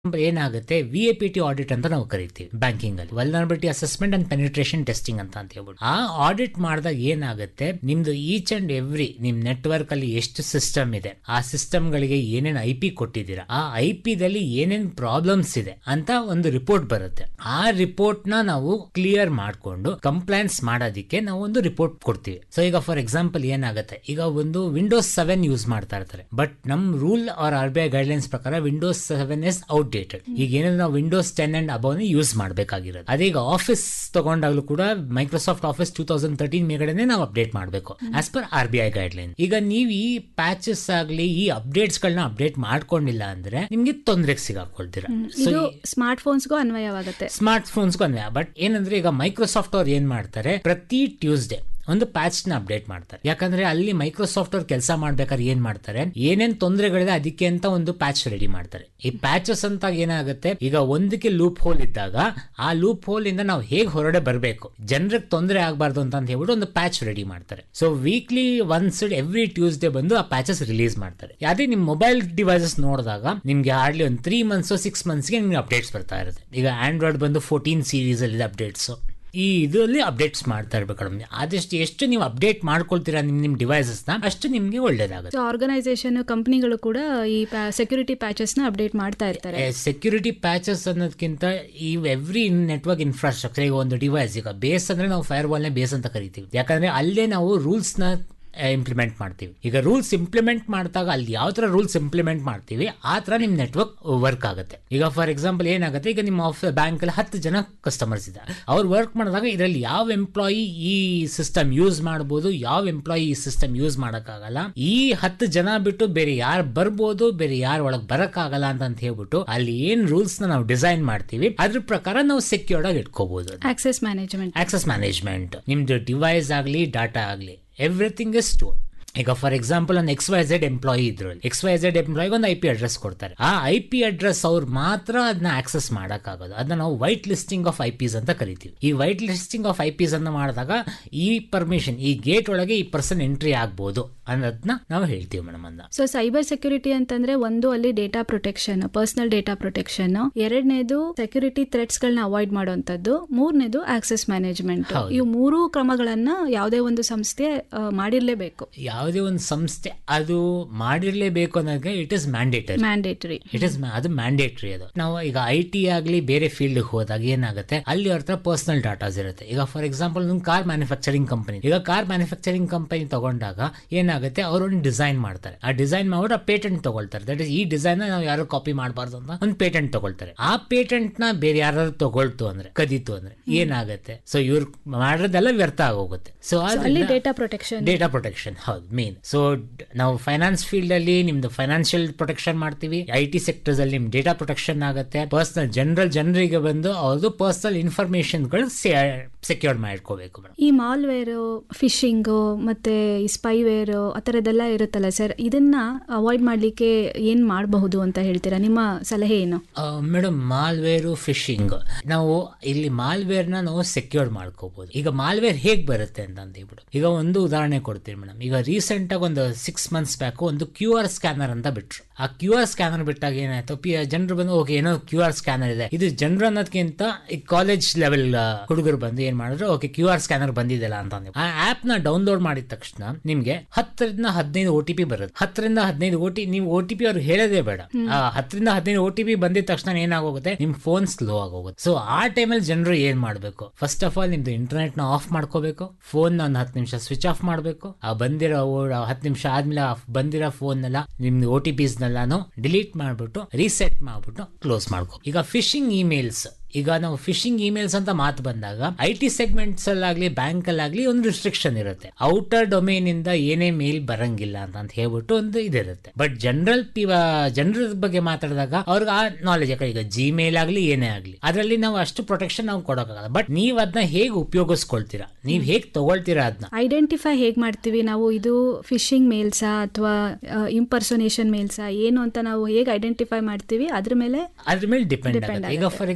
ಏನಾಗುತ್ತೆ V A P T audit ಅಂತ ನಾವು ಕರಿತೀವಿ ಬ್ಯಾಂಕಿಂಗ್ ಅಲ್ಲಿ vulnerability assessment and penetration testing ಅಂತ ಅಂತ ಹೇಳ್ಬಿಟ್ಟು ಆ ಆಡಿಟ್ ಮಾಡಿದಾಗ ಏನಾಗುತ್ತೆ ನಿಮ್ದು ಈಚ್ ಅಂಡ್ ಎವ್ರಿ ನಿಮ್ ನೆಟ್ವರ್ಕ್ ಅಲ್ಲಿ ಎಷ್ಟು ಸಿಸ್ಟಮ್ ಇದೆ ಆ ಸಿಸ್ಟಮ್ ಗಳಿಗೆ ಏನೇನ್ ಐ ಪಿ ಕೊಟ್ಟಿದ್ದೀರಾ ಆ ಐ ಪಿ ದಲ್ಲಿ ಏನೇನ್ ಪ್ರಾಬ್ಲಮ್ಸ್ ಇದೆ ಅಂತ ಒಂದು ರಿಪೋರ್ಟ್ ಬರುತ್ತೆ ಆ ರಿಪೋರ್ಟ್ ನ ನಾವು ಕ್ಲಿಯರ್ ಮಾಡ್ಕೊಂಡು ಕಂಪ್ಲೈನ್ಸ್ ಮಾಡೋದಿಕ್ಕೆ ನಾವು ಒಂದು ರಿಪೋರ್ಟ್ ಕೊಡ್ತೀವಿ ಸೊ ಈಗ ಫಾರ್ ಎಕ್ಸಾಂಪಲ್ ಏನಾಗುತ್ತೆ ಈಗ ಒಂದು ವಿಂಡೋಸ್ ಸೆವೆನ್ ಯೂಸ್ ಮಾಡ್ತಾ ಇರ್ತಾರೆ ಬಟ್ ನಮ್ rule are R B I guidelines ಪ್ರಕಾರ ವಿಂಡೋಸ್ ಸೆವೆನ್ ಇಸ್ ಔಟ್ಡೇಟೆಡ್ ಈಗ ಏನಾದ್ರು ನಾವು Windows ten and above use ಮಾಡಬೇಕಾಗಿರೋದು ಅದೀಗ ಆಫೀಸ್ ತಗೊಂಡಾಗ್ಲೂ ಕೂಡ Microsoft office two thousand thirteen ಮೇಗಡೆ ನಾವು ಅಪ್ಡೇಟ್ ಮಾಡಬೇಕು as per R B I guideline ಈಗ ನೀವು ಈ ಪ್ಯಾಚಸ್ ಆಗ್ಲಿ ಈ ಅಪ್ಡೇಟ್ಸ್ ಗಳನ್ನ ಅಪ್ಡೇಟ್ ಮಾಡ್ಕೊಂಡಿಲ್ಲ ಅಂದ್ರೆ ನಿಮ್ಗೆ ತೊಂದರೆಗೆ ಸಿಗಾಕೊಳ್ತೀರಾ ಸೊ ಇದು ಸ್ಮಾರ್ಟ್ ಫೋನ್ಸ್ಗೂ ಅನ್ವಯವಾಗುತ್ತೆ ಸ್ಮಾರ್ಟ್ ಫೋನ್ಸ್ಗೂ ಅನ್ವಯ ಬಟ್ ಏನಂದ್ರೆ ಈಗ ಮೈಕ್ರೋಸಾಫ್ಟ್ ಅವ್ರು ಏನ್ ಮಾಡ್ತಾರೆ ಪ್ರತಿ ಟ್ಯೂಸ್ಡೇ ಒಂದು ಪ್ಯಾಚ್ ನ ಅಪ್ಡೇಟ್ ಮಾಡ್ತಾರೆ ಯಾಕಂದ್ರೆ ಅಲ್ಲಿ ಮೈಕ್ರೋಸಾಫ್ಟ್ ಅವ್ರು ಕೆಲಸ ಮಾಡ್ಬೇಕಾದ್ರೆ ಏನ್ ಮಾಡ್ತಾರೆ ಏನೇನ್ ತೊಂದರೆಗಳಿದೆ ಅದಕ್ಕೆ ಅಂತ ಒಂದು ಪ್ಯಾಚ್ ರೆಡಿ ಮಾಡ್ತಾರೆ ಈ ಪ್ಯಾಚಸ್ ಅಂತ ಏನಾಗುತ್ತೆ ಈಗ ಒಂದಕ್ಕೆ ಲೂಪ್ ಹೋಲ್ ಇದ್ದಾಗ ಆ ಲೂಪ್ ಹೋಲ್ ಇಂದ ನಾವು ಹೇಗೆ ಹೊರಡೆ ಬರಬೇಕು ಜನರಿಗೆ ತೊಂದರೆ ಆಗಬಾರ್ದು ಅಂತ ಹೇಳ್ಬಿಟ್ಟು ಒಂದು ಪ್ಯಾಚ್ ರೆಡಿ ಮಾಡ್ತಾರೆ so weekly once every Tuesday ಬಂದು ಆ ಪ್ಯಾಚಸ್ ರಿಲೀಸ್ ಮಾಡ್ತಾರೆ ಅದೇ ನಿಮ್ ಮೊಬೈಲ್ ಡಿವೈಸಸ್ ನೋಡಿದಾಗ ನಿಮ್ಗೆ ಹಾರ್ಡ್ಲಿ ಒಂದು ತ್ರೀ ಮಂತ್ಸ್ ಸಿಕ್ಸ್ ಮಂತ್ಸ್ಗೆ ನಿಮ್ಗೆ ಅಪ್ಡೇಟ್ಸ್ ಬರ್ತಾ ಇರುತ್ತೆ ಈಗ ಆಂಡ್ರಾಯ್ಡ್ ಬಂದು ಫೋರ್ಟೀನ್ ಸೀರೀಸ್ ಅಲ್ಲಿ ಅಪ್ಡೇಟ್ಸ್ ಈ ಇದರಲ್ಲಿ ಅಪ್ಡೇಟ್ಸ್ ಮಾಡ್ತಾ ಇರ್ಬೇಕು ನಮ್ಗೆ ಆದಷ್ಟು ಎಷ್ಟು ನೀವು ಅಪ್ಡೇಟ್ ಮಾಡ್ಕೊಳ್ತೀರಾ ನಿಮ್ ನಿಮ್ ಡಿವೈಸಸ್ ನ ಅಷ್ಟು ನಿಮ್ಗೆ ಒಳ್ಳೇದಾಗುತ್ತೆ ಸೊ ಆರ್ಗನೈಸೇಷನ್ ಕಂಪನಿಗಳು ಕೂಡ ಈ ಸೆಕ್ಯೂರಿಟಿ ಪ್ಯಾಚಸ್ ನ ಅಪ್ಡೇಟ್ ಮಾಡ್ತಾ ಇರ್ತಾರೆ ಸೆಕ್ಯೂರಿಟಿ ಪ್ಯಾಚಸ್ ಅನ್ನೋದಕ್ಕಿಂತ ಈ ಎವ್ರಿ ನೆಟ್ವರ್ಕ್ ಇನ್ಫ್ರಾಸ್ಟ್ರಕ್ಚರ್ ಈಗ ಒಂದು ಡಿವೈಸ್ ಈಗ ಬೇಸ್ ಅಂದ್ರೆ ನಾವು ಫೈರ್ ವಾಲ್ ನೇ ಬೇಸ್ ಅಂತ ಕರಿತೀವಿ ಯಾಕಂದ್ರೆ ಅಲ್ಲೇ ನಾವು ರೂಲ್ಸ್ ನ ಇಂಪ್ಲಿಮೆಂಟ್ ಮಾಡ್ತೀವಿ ಈಗ ರೂಲ್ಸ್ ಇಂಪ್ಲಿಮೆಂಟ್ ಮಾಡಿದಾಗ ಅಲ್ಲಿ ಯಾವ ತರ ರೂಲ್ಸ್ ಇಂಪ್ಲಿಮೆಂಟ್ ಮಾಡ್ತೀವಿ ಆ ತರ ನಿಮ್ ನೆಟ್ವರ್ಕ್ ವರ್ಕ್ ಆಗುತ್ತೆ ಈಗ ಫಾರ್ ಎಕ್ಸಾಂಪಲ್ ಏನಾಗುತ್ತೆ ಈಗ ನಿಮ್ಮ ಆಫ್ ಬ್ಯಾಂಕ್ ಅಲ್ಲಿ ಹತ್ತು ಜನ ಕಸ್ಟಮರ್ಸ್ ಇದ್ದಾರೆ ಅವ್ರು ವರ್ಕ್ ಮಾಡಿದಾಗ ಇದರಲ್ಲಿ ಯಾವ ಎಂಪ್ಲಾಯಿ ಈ ಸಿಸ್ಟಮ್ ಯೂಸ್ ಮಾಡಬಹುದು ಯಾವ ಎಂಪ್ಲಾಯಿ ಈ ಸಿಸ್ಟಮ್ ಯೂಸ್ ಮಾಡಕ್ಕಾಗಲ್ಲ ಈ ಹತ್ತು ಜನ ಬಿಟ್ಟು ಬೇರೆ ಯಾರು ಬರ್ಬೋದು ಬೇರೆ ಯಾರು ಒಳಗೆ ಬರಕ್ಕಾಗಲ್ಲ ಅಂತ ಅಂತ ಹೇಳ್ಬಿಟ್ಟು ಅಲ್ಲಿ ಏನ್ ರೂಲ್ಸ್ ನ ನಾವು ಡಿಸೈನ್ ಮಾಡ್ತೀವಿ ಅದ್ರ ಪ್ರಕಾರ ನಾವು ಸೆಕ್ಯೂರ್ಡ್ ಆಗಿ ಇಟ್ಕೋಬಹುದು ಆಕ್ಸೆಸ್ ಮ್ಯಾನೇಜ್ಮೆಂಟ್ ಆಕ್ಸೆಸ್ ಮ್ಯಾನೇಜ್ಮೆಂಟ್ ನಿಮ್ದು ಡಿವೈಸ್ ಆಗಲಿ ಡಾಟಾ ಆಗಲಿ ಎವ್ರಿಥಿಂಗ್ ಇಸ್ ಸ್ಟೋರ್ ಈಗ ಫಾರ್ ಎಕ್ಸಾಂಪಲ್ ಒಂದು ಎಕ್ಸ್ ವೈ ಝೆಡ್ ಎಂಪ್ಲಾಯಿ ಇದ್ರು ಎಕ್ಸ್ ವೈ ಝೆಡ್ ಎಂಪ್ಲಾಯಿಗೆ ಒಂದು ಐ ಪಿ ಅಡ್ರೆಸ್ ಕೊಡ್ತಾರೆ ಆ ಐ ಪಿ ಅಡ್ರೆಸ್ ಅವ್ರು ಮಾತ್ರ ಅದನ್ನ ಆಕ್ಸೆಸ್ ಮಾಡೋಕ್ಕಾಗೋದು ಅದನ್ನ ನಾವು white listing of I Ps ಅಂತ ಕರಿತೀವಿ ಈ white listing of I Ps ಅನ್ನ ಮಾಡಿದಾಗ ಈ ಪರ್ಮಿಷನ್ ಈ ಗೇಟ್ ಒಳಗೆ ಈ ಪರ್ಸನ್ ಎಂಟ್ರಿ ಆಗ್ಬೋದು ಅನ್ನೋದನ್ನ ನಾವು ಹೇಳ್ತೀವಿ ಮೇಡಮ್ ಅಂದ ಸೊ ಸೈಬರ್ ಸೆಕ್ಯೂರಿಟಿ ಅಂತಂದ್ರೆ ಒಂದು ಅಲ್ಲಿ data protection personal data protection ಎರಡನೇದು ಸೆಕ್ಯೂರಿಟಿ ಥ್ರೆಟ್ಸ್ ಗಳನ್ನ ಅವಾಯ್ಡ್ ಮಾಡುವಂತದ್ದು ಮೂರನೇದು ಆಕ್ಸೆಸ್ ಮ್ಯಾನೇಜ್ಮೆಂಟ್ ಹೌದು. ಇವು ಮೂರು ಕ್ರಮಗಳನ್ನ ಯಾವುದೇ ಒಂದು ಸಂಸ್ಥೆ ಆ, ಮಾಡಿರ್ಲೇಬೇಕು ಯಾವುದೇ ಒಂದು ಸಂಸ್ಥೆ ಅದು ಮಾಡಿರ್ಲೇಬೇಕು ಅನ್ನೋದಕ್ಕೆ it is mandatory mandatory it is ಅದು ಮ್ಯಾಂಡೇಟ್ರಿ ಅದು ನಾವು ಈಗ ಐ ಟಿ ಆಗಲಿ ಬೇರೆ ಫೀಲ್ಡ್ ಹೋದಾಗ ಏನಾಗುತ್ತೆ ಅಲ್ಲಿ ಅವ್ರ ಹತ್ರ ಪರ್ಸನಲ್ ಡಾಟಾಸ್ ಇರುತ್ತೆ ಈಗ ಫಾರ್ ಎಕ್ಸಾಂಪಲ್ ಒಂದು ಕಾರ್ ಮ್ಯಾನುಫ್ಯಾಕ್ಚರಿಂಗ್ ಕಂಪನಿ ಈಗ ಕಾರ್ ಮ್ಯಾನುಫ್ಯಾಕ್ಚರಿಂಗ್ ಕಂಪನಿ ತಗೊಂಡಾಗ ಏನಾಗುತ್ತೆ ಅವರು ಒಂದು ಡಿಸೈನ್ ಮಾಡ್ತಾರೆ ಆ ಡಿಸೈನ್ ಮಾಡ್ಬಿಟ್ಟು ಆ ಪೇಟೆಂಟ್ ತಗೊಳ್ತಾರೆ ದಟ್ ಇಸ್ ಈ ಡಿಸೈನ್ ನಾವು ಯಾರು ಕಾಪಿ ಮಾಡಬಾರ್ದು ಅಂತ ಒಂದು ಪೇಟೆಂಟ್ ತಗೊಳ್ತಾರೆ ಆ ಪೇಟೆಂಟ್ ನ ಬೇರೆ ಯಾರು ತಗೊಳ್ತು ಅಂದ್ರೆ ಕದೀತು ಅಂದ್ರೆ ಏನಾಗುತ್ತೆ ಸೊ ಇವ್ರು ಮಾಡೋದೆಲ್ಲ ವ್ಯರ್ಥ ಆಗೋಗುತ್ತೆ ಸೊ ಅಲ್ಲಿ ಡೇಟಾ ಪ್ರೊಟೆಕ್ಷನ್ ಡೇಟಾ ಪ್ರೊಟೆಕ್ಷನ್ ಹೌದು ಮೇನ್ ಸೊ ನಾವು ಫೈನಾನ್ಸ್ ಫೀಲ್ಡ್ ಅಲ್ಲಿ ನಿಮ್ದು ಫೈನಾನ್ಷಿಯಲ್ ಪ್ರೊಟೆಕ್ಷನ್ ಮಾಡ್ತೀವಿ ಐ ಟಿ ಸೆಕ್ಟರ್ಸ್ ಅಲ್ಲಿ ನಿಮ್ ಡೇಟಾ ಪ್ರೊಟೆಕ್ಷನ್ ಆಗುತ್ತೆ ಪರ್ಸನಲ್ ಜನರಲ್ ಜನರಿಗೆ ಬಂದು ಅವ್ರದ್ದು ಪರ್ಸನಲ್ ಇನ್ಫಾರ್ಮೇಶನ್ ಗಳು ಸೆಕ್ಯೂರ್ ಮಾಡ್ಕೋಬೇಕು ಮೇಡಮ್ ಈ ಮಾಲ್ವೇರ್ ಫಿಶಿಂಗ್ ಮತ್ತೆ ಈ ಸ್ಪೈವೇರ್ ಆ ಥರದ್ದೆಲ್ಲ ಇರುತ್ತಲ್ಲ ಸರ್ ಇದನ್ನ ಅವಾಯ್ಡ್ ಮಾಡ್ಲಿಕ್ಕೆ ಏನ್ ಮಾಡಬಹುದು ಅಂತ ಹೇಳ್ತೀರಾ ನಿಮ್ಮ ಸಲಹೆ ಏನು ಮೇಡಮ್ ಮಾಲ್ವೇರು ಫಿಶಿಂಗ್ ನಾವು ಇಲ್ಲಿ ಮಾಲ್ವೇರ್ ನ ನಾವು ಸೆಕ್ಯೂರ್ ಮಾಡ್ಕೋಬಹುದು ಈಗ ಮಾಲ್ವೇರ್ ಹೇಗ್ ಬರುತ್ತೆ ಅಂತ ಅಂತ ಹೇಳ್ಬಿಟ್ಟು ಈಗ ಒಂದು ಉದಾಹರಣೆ ಕೊಡ್ತೀನಿ ಮೇಡಮ್ ಈಗ ರೀಸೆಂಟ್ ಆಗಿ ಒಂದು ಸಿಕ್ಸ್ ಮಂತ್ಸ್ ಬ್ಯಾಕ್ ಒಂದು ಕ್ಯೂ ಆರ್ ಸ್ಕ್ಯಾನರ್ ಅಂತ ಬಿಟ್ರು ಆ ಕ್ಯೂ ಆರ್ ಸ್ಕ್ಯಾನರ್ ಬಿಟ್ಟಾಗ ಏನಾಯ್ತು ಪಿ ಜನರು ಬಂದು ಓಕೆ ಏನೋ ಕ್ಯೂ ಆರ್ ಸ್ಕ್ಯಾನರ್ ಇದೆ ಇದು ಜನರು ಅನ್ನೋದಕ್ಕಿಂತ ಈ ಕಾಲೇಜ್ ಲೆವೆಲ್ ಹುಡುಗರು ಬಂದು ಏನ್ ಮಾಡಿದ್ರು ಓಕೆ ಕ್ಯೂ ಆರ್ ಸ್ಕ್ಯಾನರ್ ಬಂದಿದೆಲ್ಲ ಅಂತ ಅಂದ್ರು. ಆ ಆಪ್ ನ ಡೌನ್ಲೋಡ್ ಮಾಡಿದ ತಕ್ಷಣ ನಿಮ್ಗೆ ಹತ್ತರಿಂದ ಹದಿನೈದು ಓ ಟಿ ಪಿ ಬರುತ್ತೆ ಹತ್ತರಿಂದ ಹದಿನೈದು ಓ ಟಿ ನೀವು ಓ ಟಿ ಪಿ ಅವ್ರಿಗೆ ಹೇಳೋದೇ ಬೇಡ ಆ ಹತ್ತರಿಂದ ಹದಿನೈದು ಓ ಟಿ ಪಿ ಬಂದಿದ ತಕ್ಷಣ ಏನಾಗೋಗುತ್ತೆ ನಿಮ್ ಫೋನ್ ಸ್ಲೋ ಆಗೋಗುತ್ತೆ ಸೊ ಆ ಟೈಮಲ್ಲಿ ಜನರು ಏನ್ ಮಾಡ್ಬೇಕು ಫಸ್ಟ್ ಆಫ್ ಆಲ್ ನಿಮ್ದು ಇಂಟರ್ನೆಟ್ ನ ಆಫ್ ಮಾಡ್ಕೋಬೇಕು ಫೋನ್ ನ ಒಂದು ಹತ್ತು ನಿಮಿಷ ಸ್ವಿಚ್ ಆಫ್ ಮಾಡಬೇಕು ಆ ಬಂದಿರೋ ಹತ್ತು ನಿಮಿಷ ಆದ್ಮೇಲೆ ಆ ಬಂದಿರೋ ಫೋನ್ ಎಲ್ಲ ನಿಮ್ದು ಓ ಟಿ ಪಿಸ್ ನೆಲ್ಲಾನು ಡಿಲೀಟ್ ಮಾಡ್ಬಿಟ್ಟು ರೀಸೆಟ್ ಮಾಡ್ಬಿಟ್ಟು ಕ್ಲೋಸ್ ಮಾಡ್ಕೋ ಈಗ ಫಿಶಿಂಗ್ ಇಮೇಲ್ಸ್ ಈಗ ನಾವು ಫಿಶಿಂಗ್ ಇಮೇಲ್ಸ್ ಅಂತ ಮಾತು ಬಂದಾಗ ಐ ಟಿ ಸೆಗ್ಮೆಂಟ್ಸ್ ಅಲ್ಲಾಗ್ಲಿ ಬ್ಯಾಂಕ್ ಅಲ್ಲಾಗ್ಲಿ ಒಂದು ರಿಸ್ಟ್ರಿಕ್ಷನ್ ಇರುತ್ತೆ ಔಟರ್ ಡೊಮೇನ್ ಇಂದ ಏನೇ ಮೇಲ್ ಬರಂಗಿಲ್ಲ ಅಂತ ಅಂತ ಹೇಳ್ಬಿಟ್ಟು ಒಂದು ಇದಿರುತ್ತೆ ಬಟ್ ಜನರಲ್ ಜನರ ಬಗ್ಗೆ ಮಾತಾಡಿದಾಗ ಅವ್ರಿಗೆ ಆ ನಾಲೆಜ್ ಯಾಕಂದ್ರೆ ಈಗ ಜಿಮೇಲ್ ಆಗ್ಲಿ ಏನೇ ಆಗ್ಲಿ ಅದರಲ್ಲಿ ನಾವು ಅಷ್ಟು ಪ್ರೊಟೆಕ್ಷನ್ ನಾವು ಕೊಡೋಕ್ಕಾಗಲ್ಲ ಬಟ್ ನೀವ್ ಅದನ್ನ ಹೇಗೆ ಉಪಯೋಗಿಸ್ಕೊಳ್ತೀರಾ ನೀವ್ ಹೇಗ್ ತಗೊಳ್ತೀರಾ ಅದನ್ನ ಐಡೆಂಟಿಫೈ ಹೇಗ್ ಮಾಡ್ತೀವಿ ನಾವು ಇದು ಫಿಶಿಂಗ್ ಮೇಲ್ಸಾ ಅಥವಾ ಇಂಪರ್ಸೋನೇಷನ್ ಮೇಲ್ಸಾ ಏನು ಅಂತ ನಾವು ಹೇಗೆ ಐಡೆಂಟಿಫೈ ಮಾಡ್ತೀವಿ ಅದ್ರ ಮೇಲೆ ಅದ್ರ ಮೇಲೆ ಡಿಪೆಂಡ್ ಆಗುತ್ತೆ ಈಗ ಫಾರ್ ಎಕ್ಸಾಂಪಲ್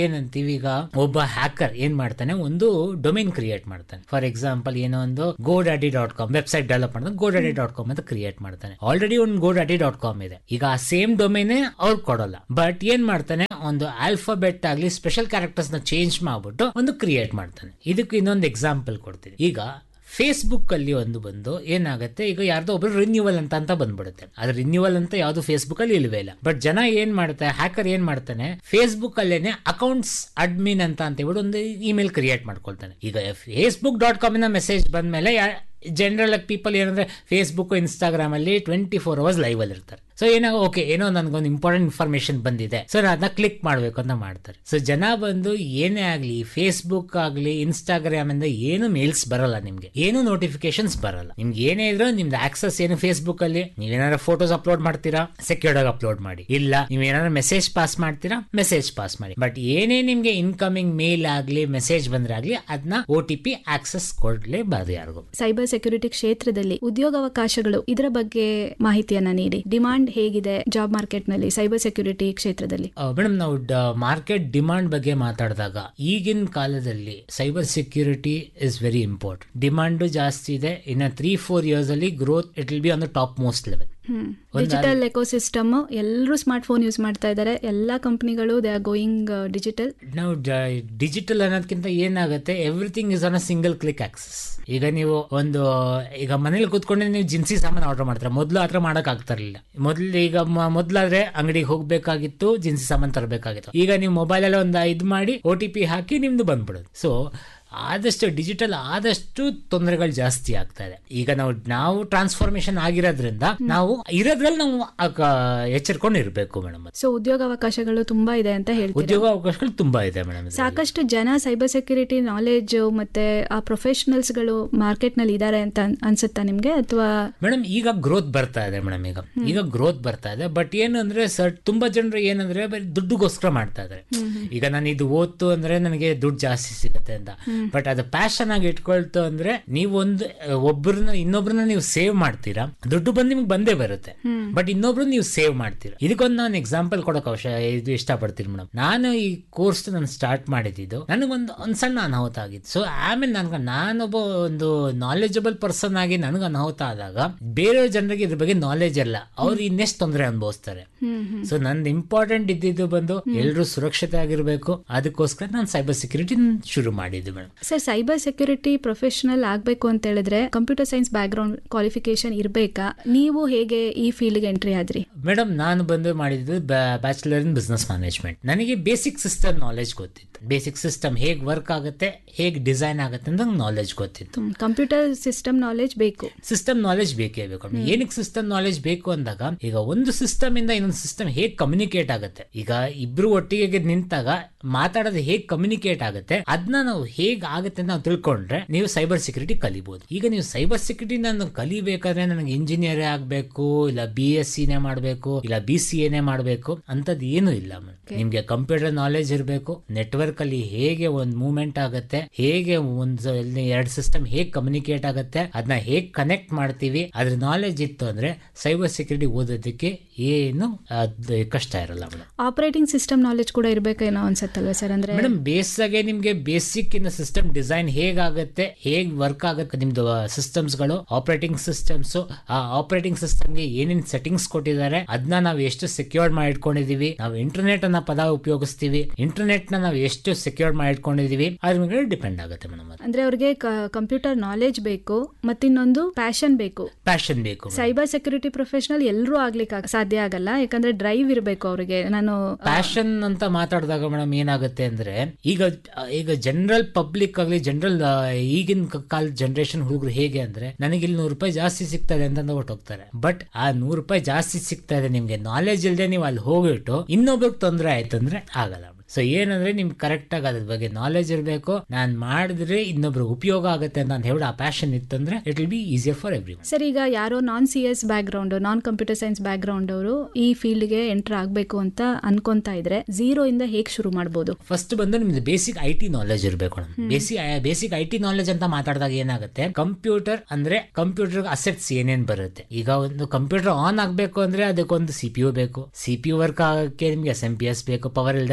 ಏನಂತೀವಿ ಈಗ ಒಬ್ಬ ಹ್ಯಾಕರ್ ಏನ್ ಮಾಡ್ತಾನೆ ಒಂದು ಡೊಮೈನ್ ಕ್ರಿಯೇಟ್ ಮಾಡ್ತಾನೆ ಫಾರ್ ಎಕ್ಸಾಂಪಲ್ ಏನೋ ಒಂದು GoDaddy dot com website develop ಮಾಡಿದ್ರೆ ಗೋ ಡ್ಯಾಡಿ ಡಾಟ್ ಕಾಮ್ ಅಂತ ಕ್ರಿಯೇಟ್ ಮಾಡ್ತಾನೆ ಆಲ್ರೆಡಿ ಒಂದು ಗೋ ಡ್ಯಾಡಿ ಡಾಟ್ ಕಾಮ್ ಇದೆ ಈಗ ಆ ಸೇಮ್ ಡೊಮೈನ್ ಅವ್ರು ಕೊಡಲ್ಲ ಬಟ್ ಏನ್ ಮಾಡ್ತಾನೆ ಒಂದು ಆಲ್ಫಾಬೆಟ್ ಆಗ್ಲಿ ಸ್ಪೆಷಲ್ ಕ್ಯಾರೆಕ್ಟರ್ಸ್ ನ ಚೇಂಜ್ ಮಾಡ್ಬಿಟ್ಟು ಒಂದು ಕ್ರಿಯೇಟ್ ಮಾಡ್ತಾನೆ ಇದಕ್ಕೆ ಇನ್ನೊಂದು ಎಕ್ಸಾಂಪಲ್ ಕೊಡ್ತೀನಿ ಈಗ ಫೇಸ್ಬುಕ್ ಅಲ್ಲಿ ಒಂದು ಬಂದು ಏನಾಗುತ್ತೆ ಈಗ ಯಾರ್ದೋ ಒಬ್ರು ರಿನ್ಯೂವಲ್ ಅಂತ ಅಂತ ಬಂದ್ಬಿಡುತ್ತೆ ಅದ್ರ ರಿನ್ಯೂವಲ್ ಅಂತ ಯಾವ್ದು ಫೇಸ್ಬುಕ್ ಅಲ್ಲಿ ಇಲ್ವೇ ಇಲ್ಲ ಬಟ್ ಜನ ಏನ್ ಮಾಡ್ತಾರೆ ಹ್ಯಾಕರ್ ಏನ್ ಮಾಡ್ತಾನೆ ಫೇಸ್ಬುಕ್ ಅಲ್ಲೇನೆ ಅಕೌಂಟ್ಸ್ ಅಡ್ಮಿನ್ ಅಂತ ಅಂತ ಹೇಳ್ಬಿಟ್ಟು ಒಂದು ಇಮೇಲ್ ಕ್ರಿಯೇಟ್ ಮಾಡ್ಕೊಳ್ತಾನೆ ಈಗ ಫೇಸ್ಬುಕ್ ಡಾಟ್ ಕಾಮ್ ಇಂದ ಮೆಸೇಜ್ ಬಂದ್ಮೇಲೆ ಜನರಲ್ ಆಗಿ ಪೀಪಲ್ ಏನಂದ್ರೆ ಫೇಸ್ಬುಕ್ ಇನ್ಸ್ಟಾಗ್ರಾಮ್ ಅಲ್ಲಿ ಟ್ವೆಂಟಿ ಫೋರ್ ಅವರ್ಸ್ ಲೈವ್ ಅಲ್ಲಿ ಇರ್ತಾರೆ ಸೊ ಏನೋ ಓಕೆ ಏನೋ ನನ್ಗೊಂದು ಇಂಪಾರ್ಟೆಂಟ್ ಇನ್ಫಾರ್ಮೇಶನ್ ಬಂದಿದೆ ಸೊ ಅದನ್ನ ಕ್ಲಿಕ್ ಮಾಡ್ಬೇಕು ಅಂತ ಮಾಡ್ತಾರೆ ಸೊ ಜನ ಬಂದು ಏನೇ ಆಗ್ಲಿ ಫೇಸ್ಬುಕ್ ಆಗ್ಲಿ ಇನ್ಸ್ಟಾಗ್ರಾಮ್ ಇಂದ ಏನು ಮೇಲ್ಸ್ ಬರಲ್ಲ ನಿಮ್ಗೆ ಏನು ನೋಟಿಫಿಕೇಶನ್ಸ್ ಬರಲ್ಲ ನಿಮ್ಗೆ ಏನೇ ಇದ್ರೂ ನಿಮ್ದು ಆಕ್ಸಸ್ ಏನು ಫೇಸ್ಬುಕ್ ಅಲ್ಲಿ ನೀವೇನಾದ್ರು ಫೋಟೋಸ್ ಅಪ್ಲೋಡ್ ಮಾಡ್ತೀರಾ ಸೆಕ್ಯೂರ್ಡ್ ಆಗಿ ಅಪ್ಲೋಡ್ ಮಾಡಿ ಇಲ್ಲ ನೀವೇನಾದ್ರು ಮೆಸೇಜ್ ಪಾಸ್ ಮಾಡ್ತೀರಾ ಮೆಸೇಜ್ ಪಾಸ್ ಮಾಡಿ ಬಟ್ ಏನೇ ನಿಮ್ಗೆ ಇನ್ಕಮಿಂಗ್ ಮೇಲ್ ಆಗ್ಲಿ ಮೆಸೇಜ್ ಬಂದ್ರೆ ಆಗ್ಲಿ ಅದನ್ನ ಒ ಟಿ ಪಿ ಆಕ್ಸಸ್ ಕೊಡ್ಲೇಬಾರ್ದು ಯಾರಿಗೂ ಸೈಬರ್ ಸೆಕ್ಯೂರಿಟಿ ಕ್ಷೇತ್ರದಲ್ಲಿ ಉದ್ಯೋಗಾವಕಾಶಗಳು ಇದರ ಬಗ್ಗೆ ಮಾಹಿತಿಯನ್ನ ನೀಡಿ ಡಿಮಾಂಡ್ ಹೇಗಿದೆ ಜಾಬ್ ಮಾರ್ಕೆಟ್ ನಲ್ಲಿ ಸೈಬರ್ ಸೆಕ್ಯೂರಿಟಿ ಕ್ಷೇತ್ರದಲ್ಲಿ ಮೇಡಮ್ ನಾವು ಮಾರ್ಕೆಟ್ ಡಿಮಾಂಡ್ ಬಗ್ಗೆ ಮಾತಾಡಿದಾಗ ಈಗಿನ ಕಾಲದಲ್ಲಿ cyber security is very important demand ಜಾಸ್ತಿ ಇದೆ ಇನ್ನ ತ್ರೀ ಫೋರ್ ಇಯರ್ಸ್ ಅಲ್ಲಿ growth it will be on the top most level digital ecosystem ಎಲ್ಲರೂ ಸ್ಮಾರ್ಟ್ ಫೋನ್ ಯೂಸ್ ಮಾಡ್ತಾ ಇದ್ದಾರೆ ಎಲ್ಲಾ ಕಂಪನಿಗಳು ದೇ ಆರ್ ಗೋಯಿಂಗ್ ಡಿಜಿಟಲ್ ನಾವು ಡಿಜಿಟಲ್ ಅನ್ನೋದಕ್ಕಿಂತ ಏನಾಗುತ್ತೆ everything is on a single click access ಈಗ ನೀವು ಒಂದು ಈಗ ಮನೇಲಿ ಕೂತ್ಕೊಂಡೆ ನೀವು ಜಿನ್ಸಿ ಸಾಮಾನು ಆರ್ಡರ್ ಮಾಡ್ತಾರೆ ಮೊದಲು ಆತರ ಮಾಡಕ್ ಆಗ್ತಾ ಇರಲಿಲ್ಲ ಮೊದ್ಲು ಈಗ ಮ- ಮೊದ್ಲಾದ್ರೆ ಅಂಗಡಿಗೆ ಹೋಗ್ಬೇಕಾಗಿತ್ತು ಜಿನ್ಸಿ ಸಾಮಾನು ತರಬೇಕಾಗಿತ್ತು ಈಗ ನೀವು ಮೊಬೈಲ್ ಅಲ್ಲಿ ಒಂದು ಇದು ಮಾಡಿ ಒ ಟಿ ಪಿ ಹಾಕಿ ನಿಮ್ದು ಬಂದ್ಬಿಡೋದು ಸೊ ಆದಷ್ಟು ಡಿಜಿಟಲ್ ಆದಷ್ಟು ತೊಂದರೆಗಳು ಜಾಸ್ತಿ ಆಗ್ತಾ ಇದೆ ಈಗ ನಾವು ನಾವು ಟ್ರಾನ್ಸ್ಫಾರ್ಮೇಶನ್ ಆಗಿರೋದ್ರಿಂದ ನಾವು ಇರೋದ್ರಲ್ಲಿ ನಾವು ಆಗ ಎಚ್ಚರಿಕೊಂಡು ಇರಬೇಕು ಮೇಡಮ್ ಸೊ ಉದ್ಯೋಗಾವಕಾಶಗಳು ತುಂಬಾ ಇದೆ ಅಂತ ಹೇಳ್ತೀರಾ ಉದ್ಯೋಗ ಅವಕಾಶಗಳು ತುಂಬಾ ಇದೆ ಮೇಡಮ್ ಸಾಕಷ್ಟು ಜನ ಸೈಬರ್ ಸೆಕ್ಯೂರಿಟಿ ನಾಲೆಜ್ ಮತ್ತೆ ಆ ಪ್ರೊಫೆಷನಲ್ಸ್ ಗಳು ಮಾರ್ಕೆಟ್ ನಲ್ಲಿ ಇದಾರೆ ಅಂತ ಅನ್- ಅನ್ಸುತ್ತಾ ನಿಮ್ಗೆ ಅಥವಾ ಮೇಡಮ್ ಈಗ ಗ್ರೋತ್ ಬರ್ತಾ ಇದೆ ಮೇಡಮ್ ಈಗ ಈಗ ಗ್ರೋತ್ ಬರ್ತಾ ಇದೆ ಬಟ್ ಏನಂದ್ರೆ ಸರ್ ತುಂಬಾ ಜನರು ಏನಂದ್ರೆ ಬರೀ ದುಡ್ಡುಗೋಸ್ಕರ ಮಾಡ್ತಾ ಇದಾರೆ ಈಗ ನಾನು ಇದು ಓದ್ತು ಅಂದ್ರೆ ನನಗೆ ದುಡ್ಡು ಜಾಸ್ತಿ ಸಿಗುತ್ತೆ ಅಂತ ಬಟ್ ಅದು ಪ್ಯಾಷನ್ ಆಗಿ ಇಟ್ಕೊಳ್ತು ಅಂದ್ರೆ ನೀವು ಒಂದು ಒಬ್ಬರನ್ನ ಇನ್ನೊಬ್ರನ್ನ ನೀವು ಸೇವ್ ಮಾಡ್ತೀರಾ ದುಡ್ಡು ಬಂದು ನಿಮ್ಗೆ ಬಂದೇ ಬರುತ್ತೆ ಬಟ್ ಇನ್ನೊಬ್ರು ನೀವು ಸೇವ್ ಮಾಡ್ತೀರಾ ಇದಕ್ಕೊಂದು ನಾನು ಎಕ್ಸಾಂಪಲ್ ಕೊಡೋಕೆ ಅವಶ್ಯ ಇದು ಇಷ್ಟಪಡ್ತೀನಿ ಮೇಡಮ್ ನಾನು ಈ ಕೋರ್ಸ್ ನಾನು ಸ್ಟಾರ್ಟ್ ಮಾಡಿದ್ದು ನನಗೊಂದು ಒಂದು ಸಣ್ಣ ಅನಾಹುತ ಆಗಿತ್ತು ಸೊ ಆಮೇಲೆ ನನ್ಗೆ ನಾನೊಬ್ಬ ಒಂದು ನಾಲೆಜಬಲ್ ಪರ್ಸನ್ ಆಗಿ ನನಗೆ ಅನಾಹುತ ಆದಾಗ ಬೇರೆ ಜನರಿಗೆ ಇದ್ರ ಬಗ್ಗೆ ನಾಲೆಜ್ ಇಲ್ಲ ಅವ್ರು ಇನ್ನೆಷ್ಟು ತೊಂದರೆ ಅನುಭವಿಸ್ತಾರೆ ಸೊ ನಂದು ಇಂಪಾರ್ಟೆಂಟ್ ಇದ್ದಿದ್ದು ಬಂದು ಎಲ್ಲರೂ ಸುರಕ್ಷತೆ ಆಗಿರ್ಬೇಕು ಅದಕ್ಕೋಸ್ಕರ ನಾನು ಸೈಬರ್ ಸೆಕ್ಯೂರಿಟಿ ಶುರು ಮಾಡಿದ್ದು madam sir cyber security professional ಆಗಬೇಕು ಅಂತ ಹೇಳಿದ್ರೆ computer science background qualification ಇರಬೇಕಾ ನೀವು ಹೇಗೆ ಈ ಫೀಲ್ಡ್ಗೆ ಎಂಟ್ರಿ ಆದ್ರಿ ಮೇಡಮ್ ನಾನು ಬಂದು ಮಾಡಿದ್ದು ಬ್ಯಾಚುಲರ್ ಇನ್ ಬಿಸ್ನೆಸ್ ಮ್ಯಾನೇಜ್ಮೆಂಟ್ ನನಗೆ ಬೇಸಿಕ್ ಸಿಸ್ಟಮ್ ನಾಲೆಜ್ ಗೊತ್ತಿತ್ತು ಬೇಸಿಕ್ ಸಿಸ್ಟಮ್ ಹೇಗೆ ವರ್ಕ್ ಆಗುತ್ತೆ ಹೇಗೆ ಡಿಸೈನ್ ಆಗುತ್ತೆ ಅಂತ ನಾಲೆಜ್ ಗೊತ್ತಿತ್ತು ಕಂಪ್ಯೂಟರ್ ಸಿಸ್ಟಮ್ ನಾಲೆಜ್ ಬೇಕು ಸಿಸ್ಟಮ್ ನಾಲೆಜ್ ಬೇಕೇ ಬೇಕು ಏನಕ್ಕೆ ಸಿಸ್ಟಮ್ ನಾಲೆಜ್ ಬೇಕು ಅಂದಾಗ ಈಗ ಒಂದು ಸಿಸ್ಟಮ್ ಇಂದ ಇನ್ನೊಂದು ಸಿಸ್ಟಮ್ ಹೇಗೆ ಕಮ್ಯುನಿಕೇಟ್ ಆಗುತ್ತೆ ಈಗ ಇಬ್ರು ಒಟ್ಟಿಗೆ ನಿಂತಾಗ ಮಾತಾಡೋದು ಹೇಗೆ ಕಮ್ಯುನಿಕೇಟ್ ಆಗುತ್ತೆ ಅದನ್ನ ನಾವು ಹೇಗೆ ಆಗುತ್ತೆ ಅಂತ ನಾವು ತಿಳ್ಕೊಂಡ್ರೆ ನೀವು ಸೈಬರ್ ಸೆಕ್ಯೂರಿಟಿ ಕಲಿಬಹುದು ಈಗ ನೀವು ಸೈಬರ್ ಸೆಕ್ಯೂರಿಟಿ ನಾನು ಕಲಿಬೇಕಾದ್ರೆ ನನಗೆ ಇಂಜಿನಿಯರ್ ಆಗಬೇಕು ಇಲ್ಲ ಬಿ ಎಸ್ ಸಿನೇ ಮಾಡಬೇಕು ಇಲ್ಲ ಬಿ ಸಿ ಎನೇ ಮಾಡಬೇಕು ಅಂತದ್ ಏನು ಇಲ್ಲ madam. ನಿಮ್ಗೆ ಕಂಪ್ಯೂಟರ್ ನಾಲೆಜ್ ಇರಬೇಕು ನೆಟ್ವರ್ಕ್ ಅಲ್ಲಿ ಹೇಗೆ ಒಂದು ಮೂವ್ಮೆಂಟ್ ಆಗುತ್ತೆ ಹೇಗೆ ಒಂದು ಎರಡು ಸಿಸ್ಟಮ್ ಹೇಗೆ ಕಮ್ಯುನಿಕೇಟ್ ಆಗುತ್ತೆ ಅದನ್ನ ಹೇಗೆ ಕನೆಕ್ಟ್ ಮಾಡ್ತೀವಿ ಅದ್ರ ನಾಲೆಜ್ ಇತ್ತು ಅಂದ್ರೆ ಸೈಬರ್ ಸೆಕ್ಯೂರಿಟಿ ಓದೋದಕ್ಕೆ ಏನು ಅದ್ ಕಷ್ಟ ಇರಲ್ಲ ಮೇಡಮ್ ಆಪರೇಟಿಂಗ್ ಸಿಸ್ಟಮ್ ನಾಲೆಜ್ ಕೂಡ ಇರ್ಬೇಕೇನೋ ಅನ್ಸತ್ತಲ್ವಾ ಸರ್ ಅಂದ್ರೆ ಮೇಡಮ್ ಬೇಸಾಗೆ ನಿಮ್ಗೆ ಬೇಸಿಕ್ ಇನ್ ಸಿಸ್ಟಮ್ ಡಿಸೈನ್ ಹೇಗಾಗುತ್ತೆ ಹೇಗ್ ವರ್ಕ್ ಆಗುತ್ತೆ ನಿಮ್ದು ಸಿಸ್ಟಮ್ಸ್ ಗಳು ಆಪರೇಟಿಂಗ್ ಸಿಸ್ಟಮ್ಸ್ ಆ ಆಪರೇಟಿಂಗ್ ಸಿಸ್ಟಮ್ಗೆ ಏನೇನ್ ಸೆಟ್ಟಿಂಗ್ಸ್ ಕೊಟ್ಟಿದ್ದಾರೆ ಅದನ್ನ ನಾವು ಎಷ್ಟು ಸೆಕ್ಯೂರ್ ಮಾಡಿ ಇಟ್ಕೊಂಡಿದೀವಿ ನಾವು ಇಂಟರ್ನೆಟ್ ಅನ್ನ ಪದ ಉಪಯೋಗಿಸ್ತೀವಿ ಇಂಟರ್ನೆಟ್ ನ ನಾವು ಎಷ್ಟು ಸೆಕ್ಯೂರ್ ಮಾಡಿ ಇಟ್ಕೊಂಡಿದೀವಿ ಅದ್ರ ಮೇಲೆ ಡಿಪೆಂಡ್ ಆಗುತ್ತೆ ಮೇಡಮ್ ಅದು ಅಂದ್ರೆ ಅವ್ರಿಗೆ ಕಂಪ್ಯೂಟರ್ ನಾಲೆಜ್ ಬೇಕು ಮತ್ತಿನ್ನೊಂದು ಪ್ಯಾಷನ್ ಬೇಕು ಪ್ಯಾಷನ್ ಬೇಕು madam. ಸೈಬರ್ ಸೆಕ್ಯೂರಿಟಿ ಪ್ರೊಫೆಷನಲ್ ಎಲ್ಲರೂ ಆಗ್ಲಿಕ್ಕೆ ಆಗ- ಸಾಧ್ಯ ಆಗಲ್ಲ ಯಾಕಂದ್ರೆ ಡ್ರೈವ್ ಇರಬೇಕು ಅವರಿಗೆ ನಾನು ಪ್ಯಾಷನ್ ಅಂತ ಮಾತಾಡಿದಾಗ ಮೇಡಮ್ ಏನಾಗುತ್ತೆ ಅಂದ್ರೆ ಈಗ ಈಗ ಜನರಲ್ ಪಬ್ಲಿಕ್ ಆಗಲಿ ಜನರಲ್ ಈಗಿನ ಕಾಲ ಜನರೇಷನ್ ಹುಡುಗರು ಹೇಗೆ ಅಂದ್ರೆ ನನಗೆ ಇಲ್ಲಿ ನೂರು ರೂಪಾಯಿ ಜಾಸ್ತಿ ಸಿಗ್ತದೆ ಅಂತ ಹೊಟ್ಟೋಗ್ತಾರೆ ಬಟ್ ಆ ನೂರು ರೂಪಾಯಿ ಜಾಸ್ತಿ ಸಿಗ್ತಾ ಇದೆ ನಿಮ್ಗೆ ನಾಲೆಜ್ ಇಲ್ಲದೆ ನೀವು ಅಲ್ಲಿ ಹೋಗ್ಬಿಟ್ಟು ಇನ್ನೊಬ್ರಿಗೆ ತೊಂದರೆ ಆಯ್ತಂದ್ರೆ ಆಗಲ್ಲ ಸೊ ಏನಂದ್ರೆ ನಿಮ್ಗೆ ಕರೆಕ್ಟ್ ಆಗಿ ಅದ್ರ ಬಗ್ಗೆ ನಾಲೆಜ್ ಇರಬೇಕು ನಾನು ಮಾಡಿದ್ರೆ ಇನ್ನೊಬ್ರು ಉಪಯೋಗ ಆಗುತ್ತೆ ಅಂತ ಹೇಳಿ ಆ ಪ್ಯಾಷನ್ ಇತ್ತಂದ್ರೆ it will be easier for every sir ಈಗ ಯಾರೋ non C S background non computer science background ಅವರು ಈ ಫೀಲ್ಡ್ಗೆ ಎಂಟರ್ ಆಗಬೇಕು ಅಂತ ಅನ್ಕೊಂತಾ ಇದ್ರೆ ಝೀರೋ ಇಂದ ಹೇಗೆ ಶುರು ಮಾಡ್ಬೋದು ಫಸ್ಟ್ ಬಂದು ನಿಮ್ದು ಬೇಸಿಕ್ ಐ ಟಿ ನಾಲೆಜ್ ಇರಬೇಕು basic basic I T knowledge ಅಂತ ಮಾತಾಡಿದಾಗ ಏನಾಗುತ್ತೆ ಕಂಪ್ಯೂಟರ್ ಅಂದ್ರೆ ಕಂಪ್ಯೂಟರ್ ಅಸೆಟ್ಸ್ ಏನೇನ್ ಬರುತ್ತೆ ಈಗ ಒಂದು ಕಂಪ್ಯೂಟರ್ ಆನ್ ಆಗ್ಬೇಕು ಅಂದ್ರೆ ಅದಕ್ಕೊಂದು ಸಿ ಪಿ ಯು ಬೇಕು ಸಿ ಪಿ ಯು ವರ್ಕ್ ಆಗಕ್ಕೆ ನಿಮ್ಗೆ ಎಸ್ ಎಂ ಪಿ ಎಸ್ ಬೇಕು ಪವರ್ ಇಲ್ಲದೆ ವರ್ಕ್ ಆಗಲ್ಲ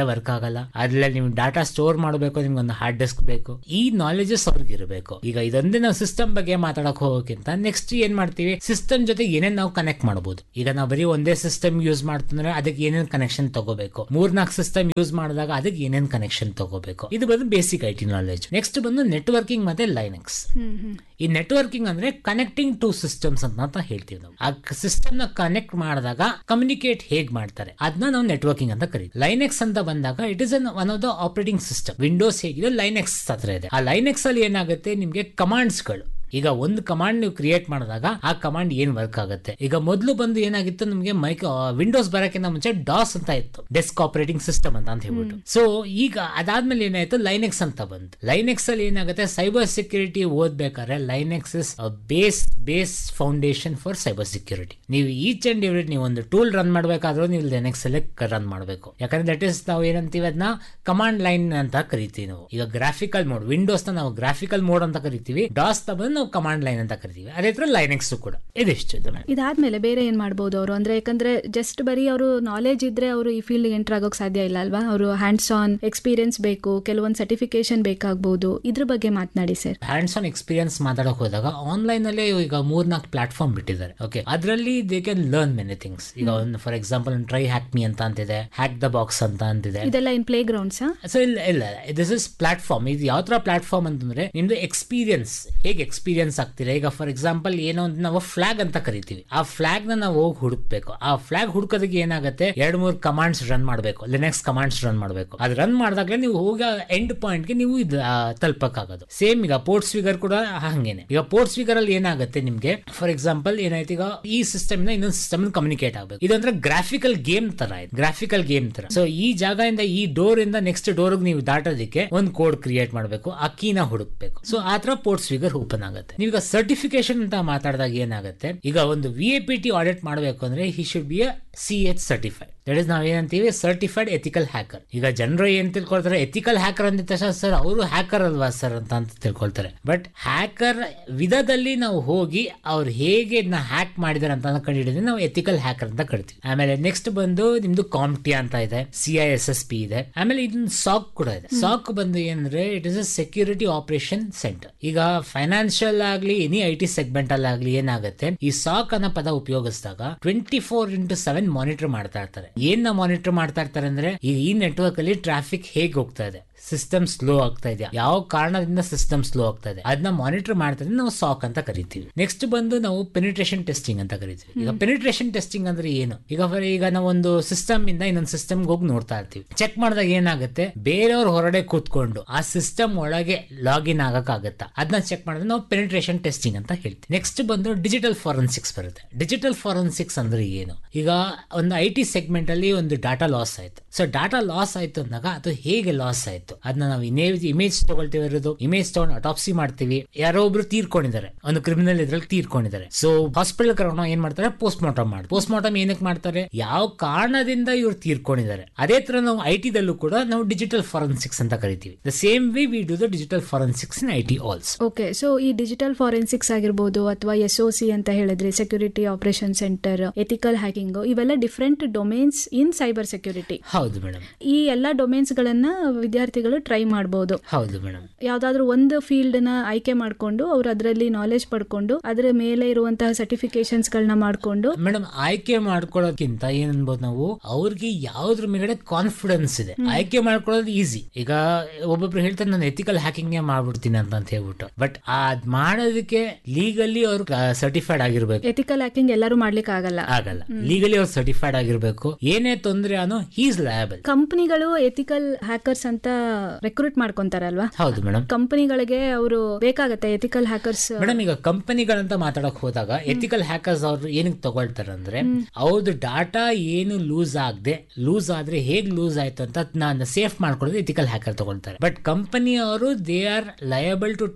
ಆಗಲ್ಲ ಅದ್ರಲ್ಲಿ ನೀವು ಡಾಟಾ ಸ್ಟೋರ್ ಮಾಡಬೇಕು ನಿಮ್ಗೆ ಒಂದು ಹಾರ್ಡ್ ಡಿಸ್ಕ್ ಬೇಕು ಈ ನಾಲೆಜಸ್ ಅವ್ರಿಗೆ ಇರಬೇಕು ಈಗ ಇದೊಂದೇ ನಾವು ಸಿಸ್ಟಮ್ ಬಗ್ಗೆ ಮಾತಾಡಕ್ ಹೋಗೋಕ್ಕಿಂತ ನೆಕ್ಸ್ಟ್ ಏನ್ ಮಾಡ್ತೀವಿ ಸಿಸ್ಟಮ್ ಜೊತೆ ಏನೇನ್ ನಾವು ಕನೆಕ್ಟ್ ಮಾಡಬಹುದು ಈಗ ನಾವು ಬರೀ ಒಂದೇ ಸಿಸ್ಟಮ್ ಯೂಸ್ ಮಾಡ್ತಂದ್ರೆ ಅದಕ್ಕೆ ಏನೇನ್ ಕನೆಕ್ಷನ್ ತಗೋಬೇಕು ಮೂರ್ನಾಲ್ಕು ಸಿಸ್ಟಮ್ ಯೂಸ್ ಮಾಡಿದಾಗ ಅದಕ್ಕೆ ಏನೇನ್ ಕನೆಕ್ಷನ್ ತಗೋಬೇಕು ಇದು ಬಂದು basic I T knowledge next ಬಂದು ನೆಟ್ವರ್ಕಿಂಗ್ ಮತ್ತೆ ಲೈನೆಕ್ಸ್ ಹ್ಮ್ ಹ್ಮ್ ಈ ನೆಟ್ವರ್ಕಿಂಗ್ ಅಂದ್ರೆ ಕನೆಕ್ಟಿಂಗ್ ಟು ಸಿಸ್ಟಮ್ಸ್ ಅಂತ ಹೇಳ್ತೀವಿ ನಾವು ಆ ಸಿಸ್ಟಮ್ ನ ಕನೆಕ್ಟ್ ಮಾಡಿದಾಗ ಕಮ್ಯುನಿಕೇಟ್ ಹೇಗ್ ಮಾಡ್ತಾರೆ ಅದನ್ನ ನಾವು ನೆಟ್ವರ್ಕಿಂಗ್ ಅಂತ ಕರೀತೀವಿ ಲೈನೆಕ್ಸ್ ಅಂತ ಬಂದಾಗ it is an one of the operating system Windows ಹೇಗಿದೆ ಲೈನೆಕ್ಸ್ ಹತ್ರ ಇದೆ ಆ ಲೈನೆಕ್ಸ್ ಅಲ್ಲಿ ಏನಾಗುತ್ತೆ ನಿಮ್ಗೆ ಕಮಾಂಡ್ಸ್ಗಳು ಈಗ ಒಂದು ಕಮಾಂಡ್ ನೀವು ಕ್ರಿಯೇಟ್ ಮಾಡಿದಾಗ ಆ ಕಮಾಂಡ್ ಏನ್ ವರ್ಕ್ ಆಗುತ್ತೆ ಈಗ ಮೊದಲು ಬಂದು ಏನಾಗಿತ್ತು ನಮಗೆ ಮೈಕ್ ವಿಂಡೋಸ್ ಬರೋಕ್ಕಿಂತ ಮುಂಚೆ ಡಾಸ್ ಅಂತ ಇತ್ತು ಡೆಸ್ಕ್ ಆಪರೇಟಿಂಗ್ ಸಿಸ್ಟಮ್ ಅಂತ ಅಂತ ಹೇಳ್ಬಿಟ್ಟು ಸೊ ಈಗ ಅದಾದ್ಮೇಲೆ ಏನಾಯ್ತು ಲೈನೆಕ್ಸ್ ಅಂತ ಬಂತು ಲೈನೆಕ್ಸ್ ಅಲ್ಲಿ ಏನಾಗುತ್ತೆ ಸೈಬರ್ ಸೆಕ್ಯೂರಿಟಿ ಓದ್ಬೇಕಾದ್ರೆ Linux is base base foundation for cyber security ನೀವು ಈಚ್ ಅಂಡ್ ಎವ್ರಿ ನೀವು ಒಂದು ಟೂಲ್ ರನ್ ಮಾಡಬೇಕಾದ್ರೂ ನೀವು ಲೈನೆಕ್ಸ್ ಅಲ್ಲೇ ರನ್ ಮಾಡಬೇಕು ಯಾಕಂದ್ರೆ ದಟ್ ಇಸ್ ನಾವು ಏನಂತೀವಿ ಅದನ್ನ ಕಮಾಂಡ್ ಲೈನ್ ಅಂತ ಕರಿತೀವಿ ನಾವು ಈಗ ಗ್ರಾಫಿಕಲ್ ಮೋಡ್ ವಿಂಡೋಸ್ ನ ನಾವು ಗ್ರಾಫಿಕಲ್ ಮೋಡ್ ಅಂತ ಕರಿತೀವಿ ಡಾಸ್ ನ ಬಂದು ನಾವು ಕಮಾಂಡ್ ಲೈನ್ ಅಂತ ಕರಿತೀವಿ ಅದೇ ತರ ಲೈನೆಕ್ಸ್ ಕೂಡ ಇದಿಷ್ಟು ಇದು madam. ಇದಾದ್ಮೇಲೆ ಬೇರೆ ಏನ್ ಮಾಡ್ಬೋದು ಅವರು ಅಂದ್ರೆ ಯಾಕಂದ್ರೆ ಜಸ್ಟ್ ಬರೀ ಅವರು ನಾಲೆಜ್ ಇದ್ರೆ ಅವರು ಈ ಫೀಲ್ಡ್ ಎಂಟರ್ ಆಗೋಕ್ ಸಾಧ್ಯ ಇಲ್ಲ ಅಲ್ವಾ ಅವರು ಹ್ಯಾಂಡ್ಸ್ ಆನ್ ಎಕ್ಸ್ಪೀರಿಯನ್ಸ್ ಬೇಕು ಕೆಲವೊಂದು ಸರ್ಟಿಫಿಕೇಶನ್ ಬೇಕಾಗಬಹುದು ಇದ್ರ ಬಗ್ಗೆ ಮಾತನಾಡಿ ಸರ್ ಹ್ಯಾಂಡ್ಸ್ ಆನ್ ಎಕ್ಸ್ಪೀರಿಯನ್ಸ್ ಮಾತಾಡಕ್ ಹೋದಾಗ ಆನ್ಲೈನ್ ಅಲ್ಲೇ ಈಗ ಮೂರ್ನಾಲ್ಕು ಪ್ಲಾಟ್ಫಾರ್ಮ್ ಬಿಟ್ಟಿದ್ದಾರೆ ಓಕೆ ಅದರಲ್ಲಿ they can learn many things ಈಗ ಒಂದು for example try hack me ಅಂತ ಅಂತಿದೆ ಹ್ಯಾಕ್ ದ ಬಾಕ್ಸ್ ಅಂತ ಅಂತಿದೆ ಇದೆಲ್ಲ ಇನ್ ಪ್ಲೇ ಗ್ರೌಂಡ್ಸ್ ಸೊ ಇಲ್ಲ ಇಲ್ಲ ದಿಸ್ ಇಸ್ ಪ್ಲಾಟ್ಫಾರ್ಮ್ ಇದು ಯಾವ ತರ ಪ್ಲಾಟ್ಫಾರ್ಮ್ ಅಂತಂದ್ರೆ ನಿಮ್ದು ಎಕ್ಸ್ಪೀರಿಯನ್ಸ್ ಹೇಗೆ ಎಕ್ಸ್ಪೀರಿಯನ್ಸ್ ಆಗ್ತೀರಾ ಈಗ ಫಾರ್ ಎಕ್ಸಾಂಪಲ್ ಏನೋ ಒಂದು ನಾವು ಫ್ಲಾಗ್ ಅಂತ ಕರಿತೀವಿ ಆ ಫ್ಲಾಗ್ ನ ನಾವು ಹೋಗಿ ಹುಡುಕ್ಬೇಕು ಆ ಫ್ಲಾಗ್ ಹುಡುಕೋದಕ್ಕೆ ಏನಾಗುತ್ತೆ ಎರಡು ಮೂರು ಕಮಾಂಡ್ಸ್ ರನ್ ಮಾಡಬೇಕು ಲಿನೆಕ್ಸ್ ಕಮಾಂಡ್ಸ್ ರನ್ ಮಾಡಬೇಕು ಅದು ರನ್ ಮಾಡಿದಾಗಲೇ ನೀವು ಹೋಗಿ ಎಂಡ್ ಪಾಯಿಂಟ್ ಗೆ ನೀವು ಇದು ತಲುಪಕ್ಕಾಗೋದು ಸೇಮ್ ಈಗ ಪೋರ್ಟ್ಸ್ ಫಿಗರ್ ಕೂಡ ಹಂಗೇನೆ ಈಗ ಪೋರ್ಟ್ಸ್ ಫಿಗರ್ ಅಲ್ಲಿ ಏನಾಗುತ್ತೆ ನಿಮ್ಗೆ ಫಾರ್ ಎಕ್ಸಾಂಪಲ್ ಏನಾಯ್ತು ಈಗ ಈ ಸಿಸ್ಟಮ್ ಇಂದ ಇನ್ನೊಂದು ಸಿಸ್ಟಮ್ ಕಮ್ಯುನಿಕೇಟ್ ಆಗಬೇಕು ಇದೊಂಥರ ಗ್ರಾಫಿಕಲ್ ಗೇಮ್ ತರ ಇದೆ ಗ್ರಾಫಿಕಲ್ ಗೇಮ್ ತರ ಸೊ ಈ ಜಾಗದಿಂದ ಈ ಡೋರ್ ಇಂದ ನೆಕ್ಸ್ಟ್ ಡೋರ್ ನೀವು ದಾಟೋದಕ್ಕೆ ಒಂದು ಕೋಡ್ ಕ್ರಿಯೇಟ್ ಮಾಡಬೇಕು ಆ ಕೀನ ಹುಡುಕ್ಬೇಕು ಸೊ ಆ ತರ ಪೋರ್ಟ್ಸ್ ಫಿಗರ್ ಓಪನ್ ಆಗುತ್ತೆ ನೀವೀಗ ಸರ್ಟಿಫಿಕೇಶನ್ ಅಂತ ಮಾತಾಡಿದಾಗ ಏನಾಗುತ್ತೆ ಈಗ ಒಂದು V A P T audit ಮಾಡಬೇಕು ಅಂದ್ರೆ he should be a C H certified that is ನಾವ್ ಏನಂತೀವಿ ಸರ್ಟಿಫೈಡ್ ಎಥಿಕಲ್ ಹ್ಯಾಕರ್ ಈಗ ಜನರು ಏನ್ ತಿಳ್ಕೊಳ್ತಾರೆ ಎಥಿಕಲ್ ಹ್ಯಾಕರ್ ಅಂದ ತಕ್ಷಣ ಸರ್ ಅವರು ಹ್ಯಾಕರ್ ಅಲ್ವಾ ಸರ್ ಅಂತ ಅಂತ ತಿಳ್ಕೊಳ್ತಾರೆ ಬಟ್ ಹ್ಯಾಕರ್ ವಿಧದಲ್ಲಿ ನಾವು ಹೋಗಿ ಅವ್ರು ಹೇಗೆ ಇದನ್ನ ಹ್ಯಾಕ್ ಮಾಡಿದಾರೆ ಅಂತ ಕಂಡಿಡಿದ್ರೆ ನಾವು ಎಥಿಕಲ್ ಹ್ಯಾಕರ್ ಅಂತ ಕರಿತೀವಿ ಆಮೇಲೆ ನೆಕ್ಸ್ಟ್ ಬಂದು ನಿಮ್ದು ಕಾಂಪ್ಟಿ ಅಂತ ಇದೆ C I S S P ಇದೆ ಆಮೇಲೆ ಇದನ್ನ ಸಾಕ್ ಕೂಡ ಇದೆ ಸಾಕ್ ಬಂದು ಏನಂದ್ರೆ it is a security operation center ಈಗ ಫೈನಾನ್ಷಿಯಲ್ ಆಗ್ಲಿ ಎನಿ ಐ ಟಿ ಸೆಗ್ಮೆಂಟ್ ಅಲ್ಲಿ ಆಗ್ಲಿ ಏನಾಗುತ್ತೆ ಈ ಸಾಕ್ ಅನ್ನೋ ಪದ ಉಪಯೋಗಿಸಿದಾಗ twenty four into seven monitor ಮಾಡ್ತಾ ಇರ್ತಾರೆ ಏನ್ ಮಾನಿಟರ್ ಮಾಡ್ತಾ ಇರ್ತಾರೆ ಅಂದ್ರೆ ಈಗ ಈ ನೆಟ್ವರ್ಕ್ ಅಲ್ಲಿ ಟ್ರಾಫಿಕ್ ಹೇಗೆ ಹೋಗ್ತಾ ಇದೆ ಸಿಸ್ಟಮ್ ಸ್ಲೋ ಆಗ್ತಾ ಇದೆಯಾ ಯಾವ ಕಾರಣದಿಂದ ಸಿಸ್ಟಮ್ ಸ್ಲೋ ಆಗ್ತಾ ಇದೆ ಅದನ್ನ ಮಾನಿಟರ್ ಮಾಡ್ತಾ ನಾವು ಸಾಕ್ ಅಂತ ಕರಿತೀವಿ ನೆಕ್ಸ್ಟ್ ಬಂದು ನಾವು ಪೆನಿಟ್ರೇಷನ್ ಟೆಸ್ಟಿಂಗ್ ಅಂತ ಕರಿತೀವಿ ಈಗ ಪೆನಿಟ್ರೇಷನ್ ಟೆಸ್ಟಿಂಗ್ ಅಂದ್ರೆ ಏನು ಈಗ for ಈಗ ನಾವು ಒಂದು ಸಿಸ್ಟಮ್ ಇಂದ ಇನ್ನೊಂದು ಸಿಸ್ಟಮ್ ಹೋಗಿ ನೋಡ್ತಾ ಇರ್ತೀವಿ ಚೆಕ್ ಮಾಡಿದಾಗ ಏನಾಗುತ್ತೆ ಬೇರೆಯವ್ರ ಹೊರಗಡೆ ಕೂತ್ಕೊಂಡು ಆ ಸಿಸ್ಟಮ್ ಒಳಗೆ ಲಾಗಿನ್ ಆಗಕ್ಕಾಗತ್ತಾ ಅದನ್ನ ಚೆಕ್ ಮಾಡಿದ್ರೆ ನಾವು ಪೆನಿಟ್ರೇಷನ್ ಟೆಸ್ಟಿಂಗ್ ಅಂತ ಹೇಳ್ತೀವಿ ನೆಕ್ಸ್ಟ್ ಬಂದು ಡಿಜಿಟಲ್ ಫಾರೆನ್ಸಿಕ್ಸ್ ಬರುತ್ತೆ ಡಿಜಿಟಲ್ ಫಾರೆನ್ಸಿಕ್ಸ್ ಅಂದ್ರೆ ಏನು ಈಗ ಒಂದು ಐ ಟಿ ಸೆಗ್ಮೆಂಟ್ ಅಲ್ಲಿ ಒಂದು ಡಾಟಾ ಲಾಸ್ ಆಯ್ತು ಸೊ ಡಾಟಾ ಲಾಸ್ ಆಯ್ತು ಅಂದಾಗ ಅದು ಹೇಗೆ ಲಾಸ್ ಆಯ್ತು ಅದನ್ನ ನಾವು ಇಮೇಜ್ ಇಮೇಜ್ ತಗೊಳ್ತೀವಿ ಇರೋದು ಇಮೇಜ್ ತಗೊಂಡು ಅಟಾಪ್ಸಿ ಮಾಡ್ತೀವಿ ಯಾರೋ ಒಬ್ರು ತೀರ್ಕೊಂಡಿದ್ದಾರೆ ಒಂದು ಕ್ರಿಮಿನಲ್ ಇದ್ರಲ್ಲಿ ತೀರ್ಕೊಂಡಿದ್ದಾರೆ ಸೊ ಹಾಸ್ಪಿಟಲ್ ಕರ್ಕೊಂಡು ಏನ್ ಮಾಡ್ತಾರೆ ಪೋಸ್ಟ್ ಮಾರ್ಟಮ್ ಮಾಡಿ ಪೋಸ್ಟ್ ಮಾರ್ಟಮ್ ಏನಕ್ಕೆ ಮಾಡ್ತಾರೆ ಯಾವ ಕಾರಣದಿಂದ ಇವ್ರು ತೀರ್ಕೊಂಡಿದ್ದಾರೆ ಅದೇ ತರ ನಾವು ಐ ಟಿ ದಲ್ಲೂ ಕೂಡ ನಾವು ಡಿಜಿಟಲ್ ಫಾರೆನ್ಸಿಕ್ಸ್ ಅಂತ ಕರಿತೀವಿ the same way we do the digital forensics in I T also okay so ಈ ಡಿಜಿಟಲ್ ಫಾರೆನ್ಸಿಕ್ಸ್ ಆಗಿರ್ಬೋದು ಅಥವಾ ಎಸ್ ಒ ಸಿ ಅಂತ ಹೇಳಿದ್ರೆ security operation center ethical hacking ಇವೆಲ್ಲ different domains in cyber security ಹೌದು madam ಈ ಎಲ್ಲ ಡೊಮೇನ್ಸ್ ಗಳನ್ನ ವಿದ್ಯಾರ್ಥಿಗಳು ಟ್ರೈ ಮಾಡಬಹುದು ಹೌದು ಮೇಡಮ್ ಯಾವ್ದಾದ್ರು ಒಂದು ಫೀಲ್ಡ್ ನ ಆಯ್ಕೆ ಮಾಡ್ಕೊಂಡು ಅವ್ರು ಅದರಲ್ಲಿ ನಾಲೆಜ್ ಪಡ್ಕೊಂಡು ಅದರ ಮೇಲೆ ಇರುವಂತಹ ಸರ್ಟಿಫಿಕೇಶನ್ಸ್ ಗಳನ್ನ ಮಾಡ್ಕೊಂಡು ಮೇಡಮ್ ಆಯ್ಕೆ ಮಾಡ್ಕೊಳ್ಳೋದಕ್ಕಿಂತ ಏನ್ ಅನ್ಬೋದು ನಾವು ಅವ್ರಿಗೆ ಯಾವ್ದ್ರ ಮೇಲ್ಗಡೆ ಕಾನ್ಫಿಡೆನ್ಸ್ ಇದೆ ಆಯ್ಕೆ ಮಾಡ್ಕೊಳ್ಳೋದು ಈಸಿ ಈಗ ಒಬ್ಬೊಬ್ರು ಹೇಳ್ತಾರೆ ನಾನು ಎಥಿಕಲ್ ಹ್ಯಾಕಿಂಗ್ ಮಾಡ್ಬಿಡ್ತೀನಿ ಅಂತ ಅಂತ ಹೇಳ್ಬಿಟ್ಟು ಬಟ್ ಅದ್ ಮಾಡೋದಕ್ಕೆ ಲೀಗಲಿ ಅವ್ರು ಸರ್ಟಿಫೈಡ್ ಆಗಿರ್ಬೇಕು ಎಥಿಕಲ್ ಹ್ಯಾಕಿಂಗ್ ಎಲ್ಲರೂ ಮಾಡ್ಲಿಕ್ಕೆ ಆಗಲ್ಲ ಆಗಲ್ಲ ಲೀಗಲಿ ಅವ್ರು ಸರ್ಟಿಫೈಡ್ ಆಗಿರ್ಬೇಕು ಏನೇ ತೊಂದ್ರೆ ಅನ್ನೋ ಹೀಸ್ ಲಯಬಲ್ ಕಂಪನಿಗಳು ಎಥಿಕಲ್ ಹ್ಯಾಕರ್ಸ್ ಅಂತ ರೆಕ್ರೂಟ್ ಮಾಡ್ಕೊಂತಾರಲ್ವಾ ಹೌದು ಮೇಡಮ್ ಕಂಪನಿಗಳಿಗೆ ಅವರು ಬೇಕಾಗತ್ತೆ ಎಥಿಕಲ್ ಹ್ಯಾಕರ್ಸ್ ಮೇಡಮ್ ಈಗ ಕಂಪನಿಗಳಂತ ಮಾತಾಡಕ್ ಹೋದಾಗ ಎಥಿಕಲ್ ಹ್ಯಾಕರ್ಸ್ ಅವ್ರು ಏನಕ್ಕೆ ತಗೊಳ್ತಾರೆ ಅಂದ್ರೆ ಅವ್ರದ್ದು ಡಾಟಾ ಏನು ಲೂಸ್ ಆಗದೆ ಲೂಸ್ ಆದ್ರೆ ಹೇಗ್ ಲೂಸ್ ಆಯ್ತು ಅಂತ ನಾನು ಸೇಫ್ ಮಾಡ್ಕೊಳ್ಳೋದು ಎಥಿಕಲ್ ಹ್ಯಾಕರ್ ತಗೊಳ್ತಾರೆ ಬಟ್ ಕಂಪನಿ ಅವರು they are liable to take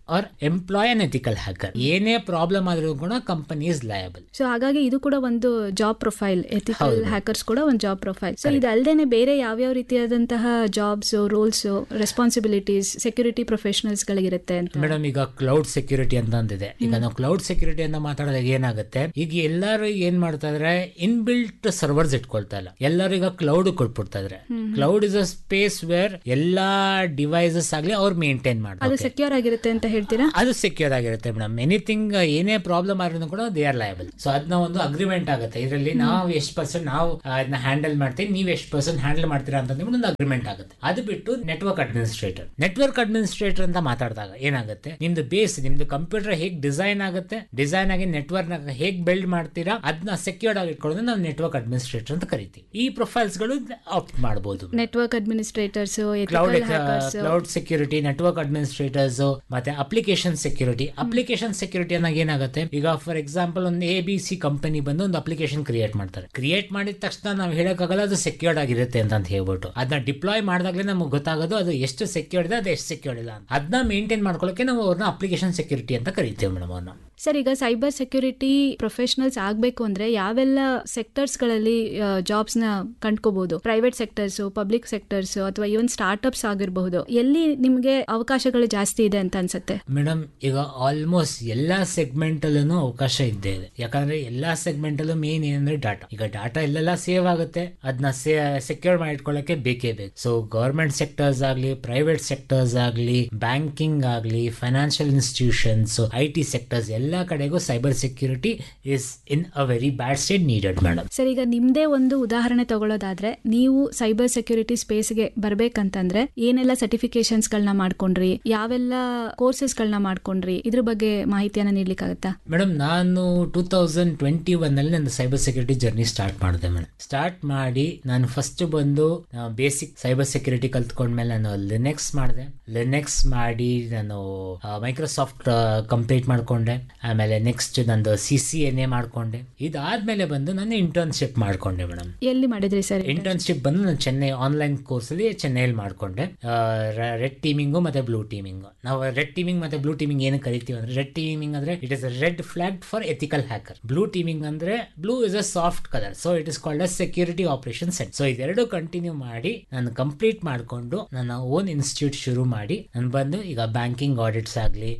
or employ an ethical hacker ಏನೇ ಪ್ರಾಬ್ಲಮ್ ಆದ್ರೂ ಕೂಡ ಕಂಪನಿ ಇಸ್ ಲಯಬಲ್ ಸೊ ಹಾಗಾಗಿ ಇದು ಕೂಡ ಒಂದು ಜಾಬ್ ಪ್ರೊಫೈಲ್ ಎಥಿಕಲ್ ಹ್ಯಾಕರ್ಸ್ ಕೂಡ ಒಂದು ಜಾಬ್ ಪ್ರೊಫೈಲ್ ಸೊ ಇದಲ್ದೇನೆ ಬೇರೆ ಯಾವ್ಯಾವ ರೀತಿಯಾದಂತಹ jobs roles responsibilities security professionals ಗಳಿಗಿರುತ್ತೆ ಅಂತ ಮೇಡಮ್ ಈಗ ಕ್ಲೌಡ್ ಸೆಕ್ಯೂರಿಟಿ ಅಂತ ಅಂದಿದೆ ಈಗ ನಾವು ಕ್ಲೌಡ್ ಸೆಕ್ಯೂರಿಟಿ ಅಂತ ಮಾತಾಡಿದಾಗ ಏನಾಗುತ್ತೆ ಈಗ ಎಲ್ಲರೂ ಏನ್ ಮಾಡ್ತಾ ಇದಾರೆ ಇನ್ಬಿಲ್ಟ್ ಸರ್ವರ್ಸ್ ಇಟ್ಕೊಳ್ತಾ ಇಲ್ಲ ಎಲ್ಲರೂ ಈಗ ಕ್ಲೌಡ್ ಕೊಟ್ಬಿಡ್ತಾ ಇದಾರೆ cloud is a space where ಎಲ್ಲಾ ಡಿವೈಸಸ್ ಆಗ್ಲಿ ಅವ್ರು ಮೇಂಟೈನ್ ಅದು ಮಾಡ್ತಾರೆ ಸೆಕ್ಯೂರ್ ಆಗಿರುತ್ತೆ ಅಂತ ಹೇಳ್ತೀರಾ ಅದು ಸೆಕ್ಯೂರ್ ಆಗಿರುತ್ತೆ ಮೇಡಮ್ ಎನಿಥಿಂಗ್ ಏನೇ ಪ್ರಾಬ್ಲಮ್ ಆದ್ರೂ ಕೂಡ ದೇ ಆರ್ ಲಯಬಲ್ ಸೊ ಅದನ್ನ ಒಂದು ಅಗ್ರಿಮೆಂಟ್ ಆಗುತ್ತೆ ಇದರಲ್ಲಿ ನಾವು ಎಷ್ಟು ಪರ್ಸೆಂಟ್ ನಾವು ಅದನ್ನ ಹ್ಯಾಂಡಲ್ ಮಾಡ್ತೀವಿ ನೀವು ಎಷ್ಟು ಪರ್ಸೆಂಟ್ ಹ್ಯಾಂಡಲ್ ಮಾಡ್ತೀರಾ ಅಂತ ಅಂದ್ಬಿಟ್ಟು ಒಂದು ಅಗ್ರಿಮೆಂಟ್ ಆಗುತ್ತೆ ಅದು ಬಿಟ್ಟು ನೆಟ್ವರ್ಕ್ ಅಡ್ಮಿನಿಸ್ಟ್ರೇಟರ್ ನೆಟ್ವರ್ಕ್ ಅಡ್ಮಿನಿಸ್ಟ್ರೇಟರ್ ಅಂತ ಮಾತಾಡಿದಾಗ ಏನಾಗುತ್ತೆ ನಿಮ್ದು ಬೇಸ್ ನಿಮ್ದು ಕಂಪ್ಯೂಟರ್ ಹೇಗ್ ಡಿಸೈನ್ ಆಗುತ್ತೆ ಡಿಸೈನ್ ಆಗಿ ನೆಟ್ವರ್ಕ್ ಹೇಗ್ ಬಿಲ್ಡ್ ಮಾಡ್ತೀರಾ ಅದನ್ನ ಸೆಕ್ಯೂರ್ಡ್ ಆಗಿ ಇಟ್ಕೊಳ್ಳೋದು ನಾವು ನೆಟ್ವರ್ಕ್ ಅಡ್ಮಿನಿಸ್ಟ್ರೇಟರ್ ಅಂತ ಕರಿತೀವಿ ಈ ಪ್ರೊಫೈಲ್ಸ್ ಗಳು ಆಪ್ಟ್ ಮಾಡಬಹುದು network administrators cloud ethical hackers cloud security network administrators ಮತ್ತೆ ಅಪ್ಲಿಕೇಶನ್ ಸೆಕ್ಯೂರಿಟಿ ಅಪ್ಲಿಕೇಶನ್ ಸೆಕ್ಯೂರಿಟಿ ಅನ್ನಾಗ ಏನಾಗುತ್ತೆ ಈಗ ಫಾರ್ ಎಕ್ಸಾಂಪಲ್ ಒಂದು ಎ ಬಿ ಸಿ ಕಂಪನಿ ಬಂದು ಒಂದು ಅಪ್ಲಿಕೇಶನ್ ಕ್ರಿಯೇಟ್ ಮಾಡ್ತಾರೆ ಕ್ರಿಯೇಟ್ ಮಾಡಿದ ತಕ್ಷಣ ನಾವು ಹೇಳಕ್ಕಾಗಲ್ಲ ಅದು ಸೆಕ್ಯೂರ್ಡ್ ಆಗಿರುತ್ತೆ ಅಂತ ಹೇಳ್ಬಿಟ್ಟು ಅದನ್ನ ಡಿಪ್ಲಾಯ್ ಮಾಡಿದಾಗಲೇ ನಮಗೆ ಗೊತ್ತಾಗೋದು ಅದು ಎಷ್ಟು ಸೆಕ್ಯೂರ್ಡ್ ಇದೆ ಅದು ಎಷ್ಟು ಸೆಕ್ಯೂರ್ಡ್ ಇಲ್ಲ ಅಂತ ಅದನ್ನ ಮೇಂಟೈನ್ ಮಾಡ್ಕೊಳ್ಳೋಕೆ ನಾವು ಅವ್ರನ್ನ ಅಪ್ಲಿಕೇಶನ್ ಸೆಕ್ಯೂರಿಟಿ ಅಂತ ಕರಿತೇವೆ ಮೇಡಮ್ ಅವ್ರನ್ನ ಸರ್ ಈಗ ಸೈಬರ್ ಸೆಕ್ಯೂರಿಟಿ ಪ್ರೊಫೆಷನಲ್ಸ್ ಆಗಬೇಕು ಅಂದ್ರೆ ಯಾವೆಲ್ಲ ಸೆಕ್ಟರ್ಸ್ ಗಳಲ್ಲಿ ಜಾಬ್ಸ್ ನ ಕಂಡ್ಕೋಬಹುದು ಪ್ರೈವೇಟ್ ಸೆಕ್ಟರ್ಸ್ ಪಬ್ಲಿಕ್ ಸೆಕ್ಟರ್ಸ್ ಅಥವಾ ಇವನ್ ಸ್ಟಾರ್ಟ್ಅಪ್ಸ್ ಆಗಿರಬಹುದು ಎಲ್ಲಿ ನಿಮ್ಗೆ ಅವಕಾಶಗಳು ಜಾಸ್ತಿ ಇದೆ ಅಂತ ಅನ್ಸುತ್ತೆ ಮೇಡಮ್ ಈಗ ಆಲ್ಮೋಸ್ಟ್ ಎಲ್ಲಾ ಸೆಗ್ಮೆಂಟ್ ಅಲ್ಲೂ ಅವಕಾಶ ಇದ್ದೇ ಇದೆ ಯಾಕಂದ್ರೆ ಎಲ್ಲಾ ಸೆಗ್ಮೆಂಟ್ ಅಲ್ಲೂ ಮೇನ್ ಏನಂದ್ರೆ ಡಾಟಾ ಈಗ ಡಾಟಾ ಎಲ್ಲೆಲ್ಲ ಸೇವ್ ಆಗುತ್ತೆ ಅದನ್ನ ಸೆಕ್ಯೂರ್ ಮಾಡಿ ಇಟ್ಕೊಳ್ಳೋಕೆ ಬೇಕೇ ಬೇಕು ಸೊ ಗವರ್ಮೆಂಟ್ ಸೆಕ್ಟರ್ಸ್ ಆಗಲಿ ಪ್ರೈವೇಟ್ ಸೆಕ್ಟರ್ಸ್ ಆಗಲಿ ಬ್ಯಾಂಕಿಂಗ್ ಆಗಲಿ financial institutions I T sectors ಎಲ್ಲಾ ಕಡೆಗೂ cyber security is in a very bad state needed madam sir ಈಗ ನಿಮ್ದೇ ಒಂದು ಉದಾಹರಣೆ ತಗೊಳ್ಳೋದಾದ್ರೆ ನೀವು ಸೈಬರ್ ಸೆಕ್ಯೂರಿಟಿ ಸ್ಪೇಸ್ಗೆ ಬರ್ಬೇಕಂತಂದ್ರೆ ಏನೆಲ್ಲ ಸರ್ಟಿಫಿಕೇಶನ್ಸ್ ಗಳನ್ನ ಮಾಡ್ಕೊಂಡ್ರಿ ಯಾವೆಲ್ಲ ಕೋರ್ಸಸ್ ಗಳನ್ನ ಮಾಡ್ಕೊಂಡ್ರಿ ಇದ್ರ ಬಗ್ಗೆ ಮಾಹಿತಿಯನ್ನ ನೀಡ್ಲಿಕ್ಕಾಗತ್ತಾ ಮೇಡಮ್ ನಾನು ಟೂ ತೌಸಂಡ್ ಟ್ವೆಂಟಿ ಒನ್ ಅಲ್ಲಿ ನನ್ನ ಸೈಬರ್ ಸೆಕ್ಯೂರಿಟಿ ಜರ್ನಿ ಸ್ಟಾರ್ಟ್ ಮಾಡಿದೆ ಮೇಡಮ್ ಸ್ಟಾರ್ಟ್ ಮಾಡಿ ನಾನು ಫಸ್ಟ್ ಬಂದು ಬೇಸಿಕ್ ಸೈಬರ್ ಸೆಕ್ಯೂರಿಟಿ ಕಲ್ತ್ಕೊಂಡ್ಮೇಲೆ ನಾನು ಲಿನೆಕ್ಸ್ ಮಾಡಿದೆ ಲಿನೆಕ್ಸ್ ಮಾಡಿ ನಾನು ಮೈಕ್ರೋಸಾಫ್ಟ್ ಕಂಪ್ಲೀಟ್ ಮಾಡ್ಕೊಂಡೆ ಆಮೇಲೆ ನೆಕ್ಸ್ಟ್ ನಂದು ಸಿ ಸಿ ಎನ್ ಎ ಮಾಡ್ಕೊಂಡೆ ಇದಾದ್ಮೇಲೆ ಬಂದು ನಾನು ಇಂಟರ್ನ್ಶಿಪ್ ಮಾಡ್ಕೊಂಡೆ ಮೇಡಮ್ ಎಲ್ಲಿ ಮಾಡಿದ್ರಿ ಸರ್ ಇಂಟರ್ನ್ಶಿಪ್ ಬಂದು ನಾನು ಚೆನ್ನೈ ಆನ್ಲೈನ್ ಕೋರ್ಸ್ ಅಲ್ಲಿ ಚೆನ್ನೈಲಿ ಮಾಡ್ಕೊಂಡೆ ರೆಡ್ ಟೀಮಿಂಗು ಮತ್ತೆ ಬ್ಲೂ ಟೀಮಿಂಗ್ ನಾವು ರೆಡ್ ಟೀಮಿಂಗ್ ಮತ್ತೆ ಬ್ಲೂ ಟೀಮಿಂಗ್ ಏನು ಕರಿತೀವಿ ಅಂದ್ರೆ ರೆಡ್ ಟೀಮಿಂಗ್ ಅಂದ್ರೆ it is red flag for ethical hacker blue teaming ಅಂದ್ರೆ blue is a soft colour so it is called a security operation set so ಇದೆರಡು continue ಮಾಡಿ ನಾನು ಕಂಪ್ಲೀಟ್ ಮಾಡಿಕೊಂಡು ನನ್ನ ಓನ್ ಇನ್ಸ್ಟಿಟ್ಯೂಟ್ ಶುರು ಮಾಡಿ ನಾನು ಬಂದು ಈಗ ಬ್ಯಾಂಕಿಂಗ್ ಆಡಿಟ್ಸ್ ಆಗಲಿ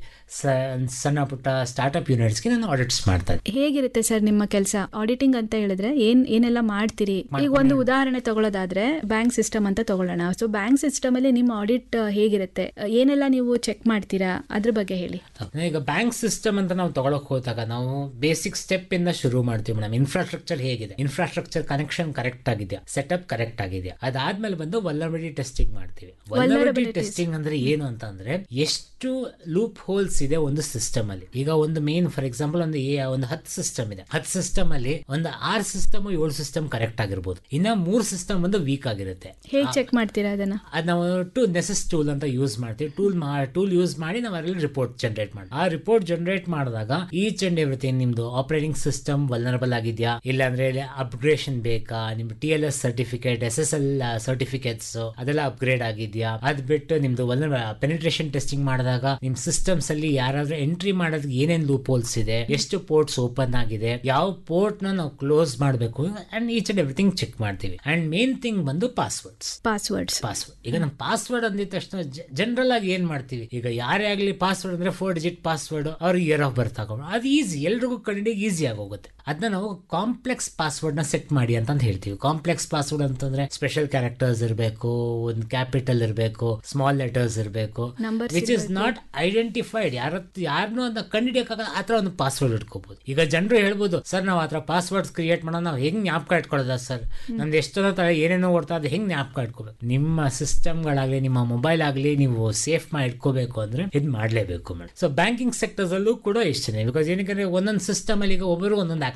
ಸಣ್ಣ ಪುಟ್ಟ ಸ್ಟಾರ್ಟ್ಅಪ್ ಯೂನಿಟ್ಸ್ಗೆ ನಾನು ಆಡಿಟ್ಸ್ ಮಾಡ್ತಾ ಇದ್ದೆ ಹೇಗಿರುತ್ತೆ ಸರ್ ನಿಮ್ಮ ಕೆಲಸ ಆಡಿಟಿಂಗ್ ಅಂತ ಹೇಳಿದ್ರೆ ಏನ್ ಏನೆಲ್ಲ ಮಾಡ್ತೀರಿ ಈಗ ಒಂದು ಉದಾಹರಣೆ ತಗೊಳ್ಳೋದಾದ್ರೆ ಬ್ಯಾಂಕ್ ಸಿಸ್ಟಮ್ ಅಂತ ತಗೊಳ್ಳೋಣ ಸೊ ಬ್ಯಾಂಕ್ ಸಿಸ್ಟಮ್ ಅಲ್ಲಿ ನಿಮ್ಮ ಆಡಿಟ್ ಹೇಗಿರುತ್ತೆ ಏನೆಲ್ಲ ನೀವು ಚೆಕ್ ಮಾಡ್ತೀರಾ ಅದ್ರ ಬಗ್ಗೆ ಹೇಳಿ ಈಗ ಬ್ಯಾಂಕ್ ಸಿಸ್ಟಮ್ ಅಂತ ನಾವು ತಗೊಳಕ್ ಹೋದಾಗ ನಾವು ಬೇಸಿಕ್ ಸ್ಟೆಪ್ ಇಂದ ಶುರು ಮಾಡ್ತೀವಿ ಮೇಡಮ್ ಇನ್ಫ್ರಾಸ್ಟ್ರಕ್ಚರ್ ಹೇಗಿದೆ ಇನ್ಫ್ರಾಸ್ಟ್ರಕ್ಚರ್ ಕನೆಕ್ಷನ್ ಕರೆಕ್ಟ್ ಆಗಿದೆಯಾ ಸೆಟಪ್ ಕರೆಕ್ಟ್ ಆಗಿದೆಯಾ ಅದಾದ್ಮೇಲೆ ಬಂದು ವಲ್ನರಬಿಲಿಟಿ ಟೆಸ್ಟಿಂಗ್ ಮಾಡ್ತೀವಿ ವಲ್ನರಬಿಲಿಟಿ ಟೆಸ್ಟಿಂಗ್ ಅಂದ್ರೆ ಏನು ಅಂತ ಅಂದ್ರೆ ಎಷ್ಟು ಲೂಪ್ ಹೋಲ್ಸ್ ಇದೆ ಒಂದು ಸಿಸ್ಟಮ್ ಅಲ್ಲಿ ಈಗ ಒಂದು ಮೇನ್ ಫಾರ್ ಎಕ್ಸಾಂಪಲ್ ಒಂದು ಏ- ಒಂದು ಹತ್ತು ಸಿಸ್ಟಮ್ ಇದೆ ಹತ್ತು ಸಿಸ್ಟಮ್ ಅಲ್ಲಿ ಒಂದು ಆರು ಸಿಸ್ಟಮ್ ಏಳು ಸಿಸ್ಟಮ್ ಕರೆಕ್ಟ್ ಆಗಿರ್ಬೋದು ಇನ್ನ ಮೂರ್ ಸಿಸ್ಟಮ್ ಒಂದು ವೀಕ್ ಆಗಿರುತ್ತೆ ಹೇಗ್ ಚೆಕ್ ಮಾಡ್ತೀರಾ ಅದನ್ನ ಅದ್ ನಾವು ಟು ನೆಸಸ್ ಟೂಲ್ ಅಂತ ಯೂಸ್ ಮಾಡ್ತೀವಿ ಟೂಲ್ ಟೂಲ್ ಯೂಸ್ ಮಾಡಿ ನಾವು ಅದರಲ್ಲಿ ರಿಪೋರ್ಟ್ ಜನರೇಟ್ ಮಾಡಿ ಆ ರಿಪೋರ್ಟ್ ಜನರೇಟ್ ಮಾಡಿದಾಗ ಈಚ್ ಅಂಡ್ ಎವ್ರಿಥಿಂಗ್ ನಿಮ್ದು ಆಪರೇಟಿಂಗ್ ಸಿಸ್ಟಮ್ ವಲ್ನರಬಲ್ ಆಗಿದೆಯಾ ಇಲ್ಲಾಂದ್ರೆ ಅಪ್ಗ್ರೇಷನ್ ಬೇಕಾ ನಿಮ್ T L S certificate S S L certificates ಅದೆಲ್ಲ ಅಪ್ಗ್ರೇಡ್ ಆಗಿದ್ಯಾ ಅದ್ ಬಿಟ್ಟು ನಿಮ್ದು ಪೆನಿಟ್ರೇಷನ್ ಟೆಸ್ಟಿಂಗ್ ಮಾಡಿದಾಗ ನಿಮ್ ಸಿಸ್ಟಮ್ಸ್ ಅಲ್ಲಿ ಯಾರಾದ್ರೂ ಎಂಟ್ರಿ ಮಾಡೋದಕ್ಕೆ ಏನೇನ್ ಲೂಪ್ ಹೋಲ್ಸ್ ಇದೆ ಎಷ್ಟು ಪೋರ್ಟ್ಸ್ ಓಪನ್ ಆಗಿದೆ ಯಾವ ಪೋರ್ಟ್ ನ ನಾವು ಕ್ಲೋಸ್ ಮಾಡಬೇಕು and each and everything check ಮಾಡ್ತೀವಿ ಅಂಡ್ ಮೇನ್ ಥಿಂಗ್ ಬಂದು ಪಾಸ್ವರ್ಡ್ಸ್ ಪಾಸ್ವರ್ಡ್ಸ್ ಪಾಸ್ವರ್ಡ್ ಈಗ ನಮ್ಮ ಪಾಸ್ವರ್ಡ್ ಅಂದಿದ ತಕ್ಷಣ ಜನರಲ್ ಆಗಿ ಏನ್ ಮಾಡ್ತೀವಿ ಈಗ ಯಾರೇ ಆಗ್ಲಿ ಪಾಸ್ವರ್ಡ್ ಅಂದ್ರೆ ಫೋರ್ ಡಿಜಿಟ್ ಪಾಸ್ವರ್ಡ್ ಅವ್ರಿಗೆ ಇಯರ್ ಆಫ್ ಬರ್ತ್ ಹಾಕೊಂಡು ಅದು ಈಸಿ ಎಲ್ರಿಗೂ ಕಂಡಿಗೆ ಈಸಿ ಆಗಿ ಹೋಗುತ್ತೆ ಅದನ್ನ ನಾವು ಕಾಂಪ್ಲೆಕ್ಸ್ ಪಾಸ್ವರ್ಡ್ ನ ಸೆಟ್ ಮಾಡಿ ಅಂತ ಹೇಳ್ತೀವಿ ಕಾಂಪ್ಲೆಕ್ಸ್ ಪಾಸ್ವರ್ಡ್ ಅಂತಂದ್ರೆ ಸ್ಪೆಷಲ್ ಕ್ಯಾರೆಕ್ಟರ್ಸ್ ಇರಬೇಕು ಒಂದು ಕ್ಯಾಪಿಟಲ್ ಇರಬೇಕು ಸ್ಮಾಲ್ ಲೆಟರ್ಸ್ ಇರಬೇಕು Numbers which is not identified ಯಾರ ಯಾರನ್ನೂ ಅದನ್ನ ಕಂಡಿಡಿಯಕ್ಕಾಗ ಆ ಥರ ಒಂದು ಪಾಸ್ವರ್ಡ್ ಇಟ್ಕೋಬಹುದು ಈಗ ಜನರು ಹೇಳ್ಬೋದು ಸರ್ ನಾವು ಆ ಥರ ಪಾಸ್ವರ್ಡ್ಸ್ ಕ್ರಿಯೇಟ್ ಮಾಡೋದು ನಾವು ಹೆಂಗ್ ಜ್ಞಾಪಕ ಇಟ್ಕೊಳ್ಳೋದ ಸರ್ ನಮ್ದು ಎಷ್ಟೊಂದು ತರ ಏನೇನೋ ಓಡ್ತಾ ಅದು ಹೆಂಗ್ ಜ್ಞಾಪಕ ಇಟ್ಕೋಬೇಕು ನಿಮ್ಮ ಸಿಸ್ಟಮ್ಗಳಾಗಲಿ ನಿಮ್ಮ ಮೊಬೈಲ್ ಆಗಲಿ ನೀವು ಸೇಫ್ ಮಾಡಿ ಇಟ್ಕೋಬೇಕು ಅಂದ್ರೆ ಇದು ಮಾಡಲೇಬೇಕು ಮೇಡಮ್ ಸೊ ಬ್ಯಾಂಕಿಂಗ್ ಸೆಕ್ಟರ್ಸ್ ಅಲ್ಲೂ ಕೂಡ ಇಷ್ಟನೇ ಬಿಕಾಸ್ ಏನಕ್ಕೆ ಒಂದೊಂದು ಸಿಸ್ಟಮ್ ಅಲ್ಲಿ ಈಗ ಒಬ್ಬರು ಒಂದೊಂದು ಆಕ್ಸೆಸ್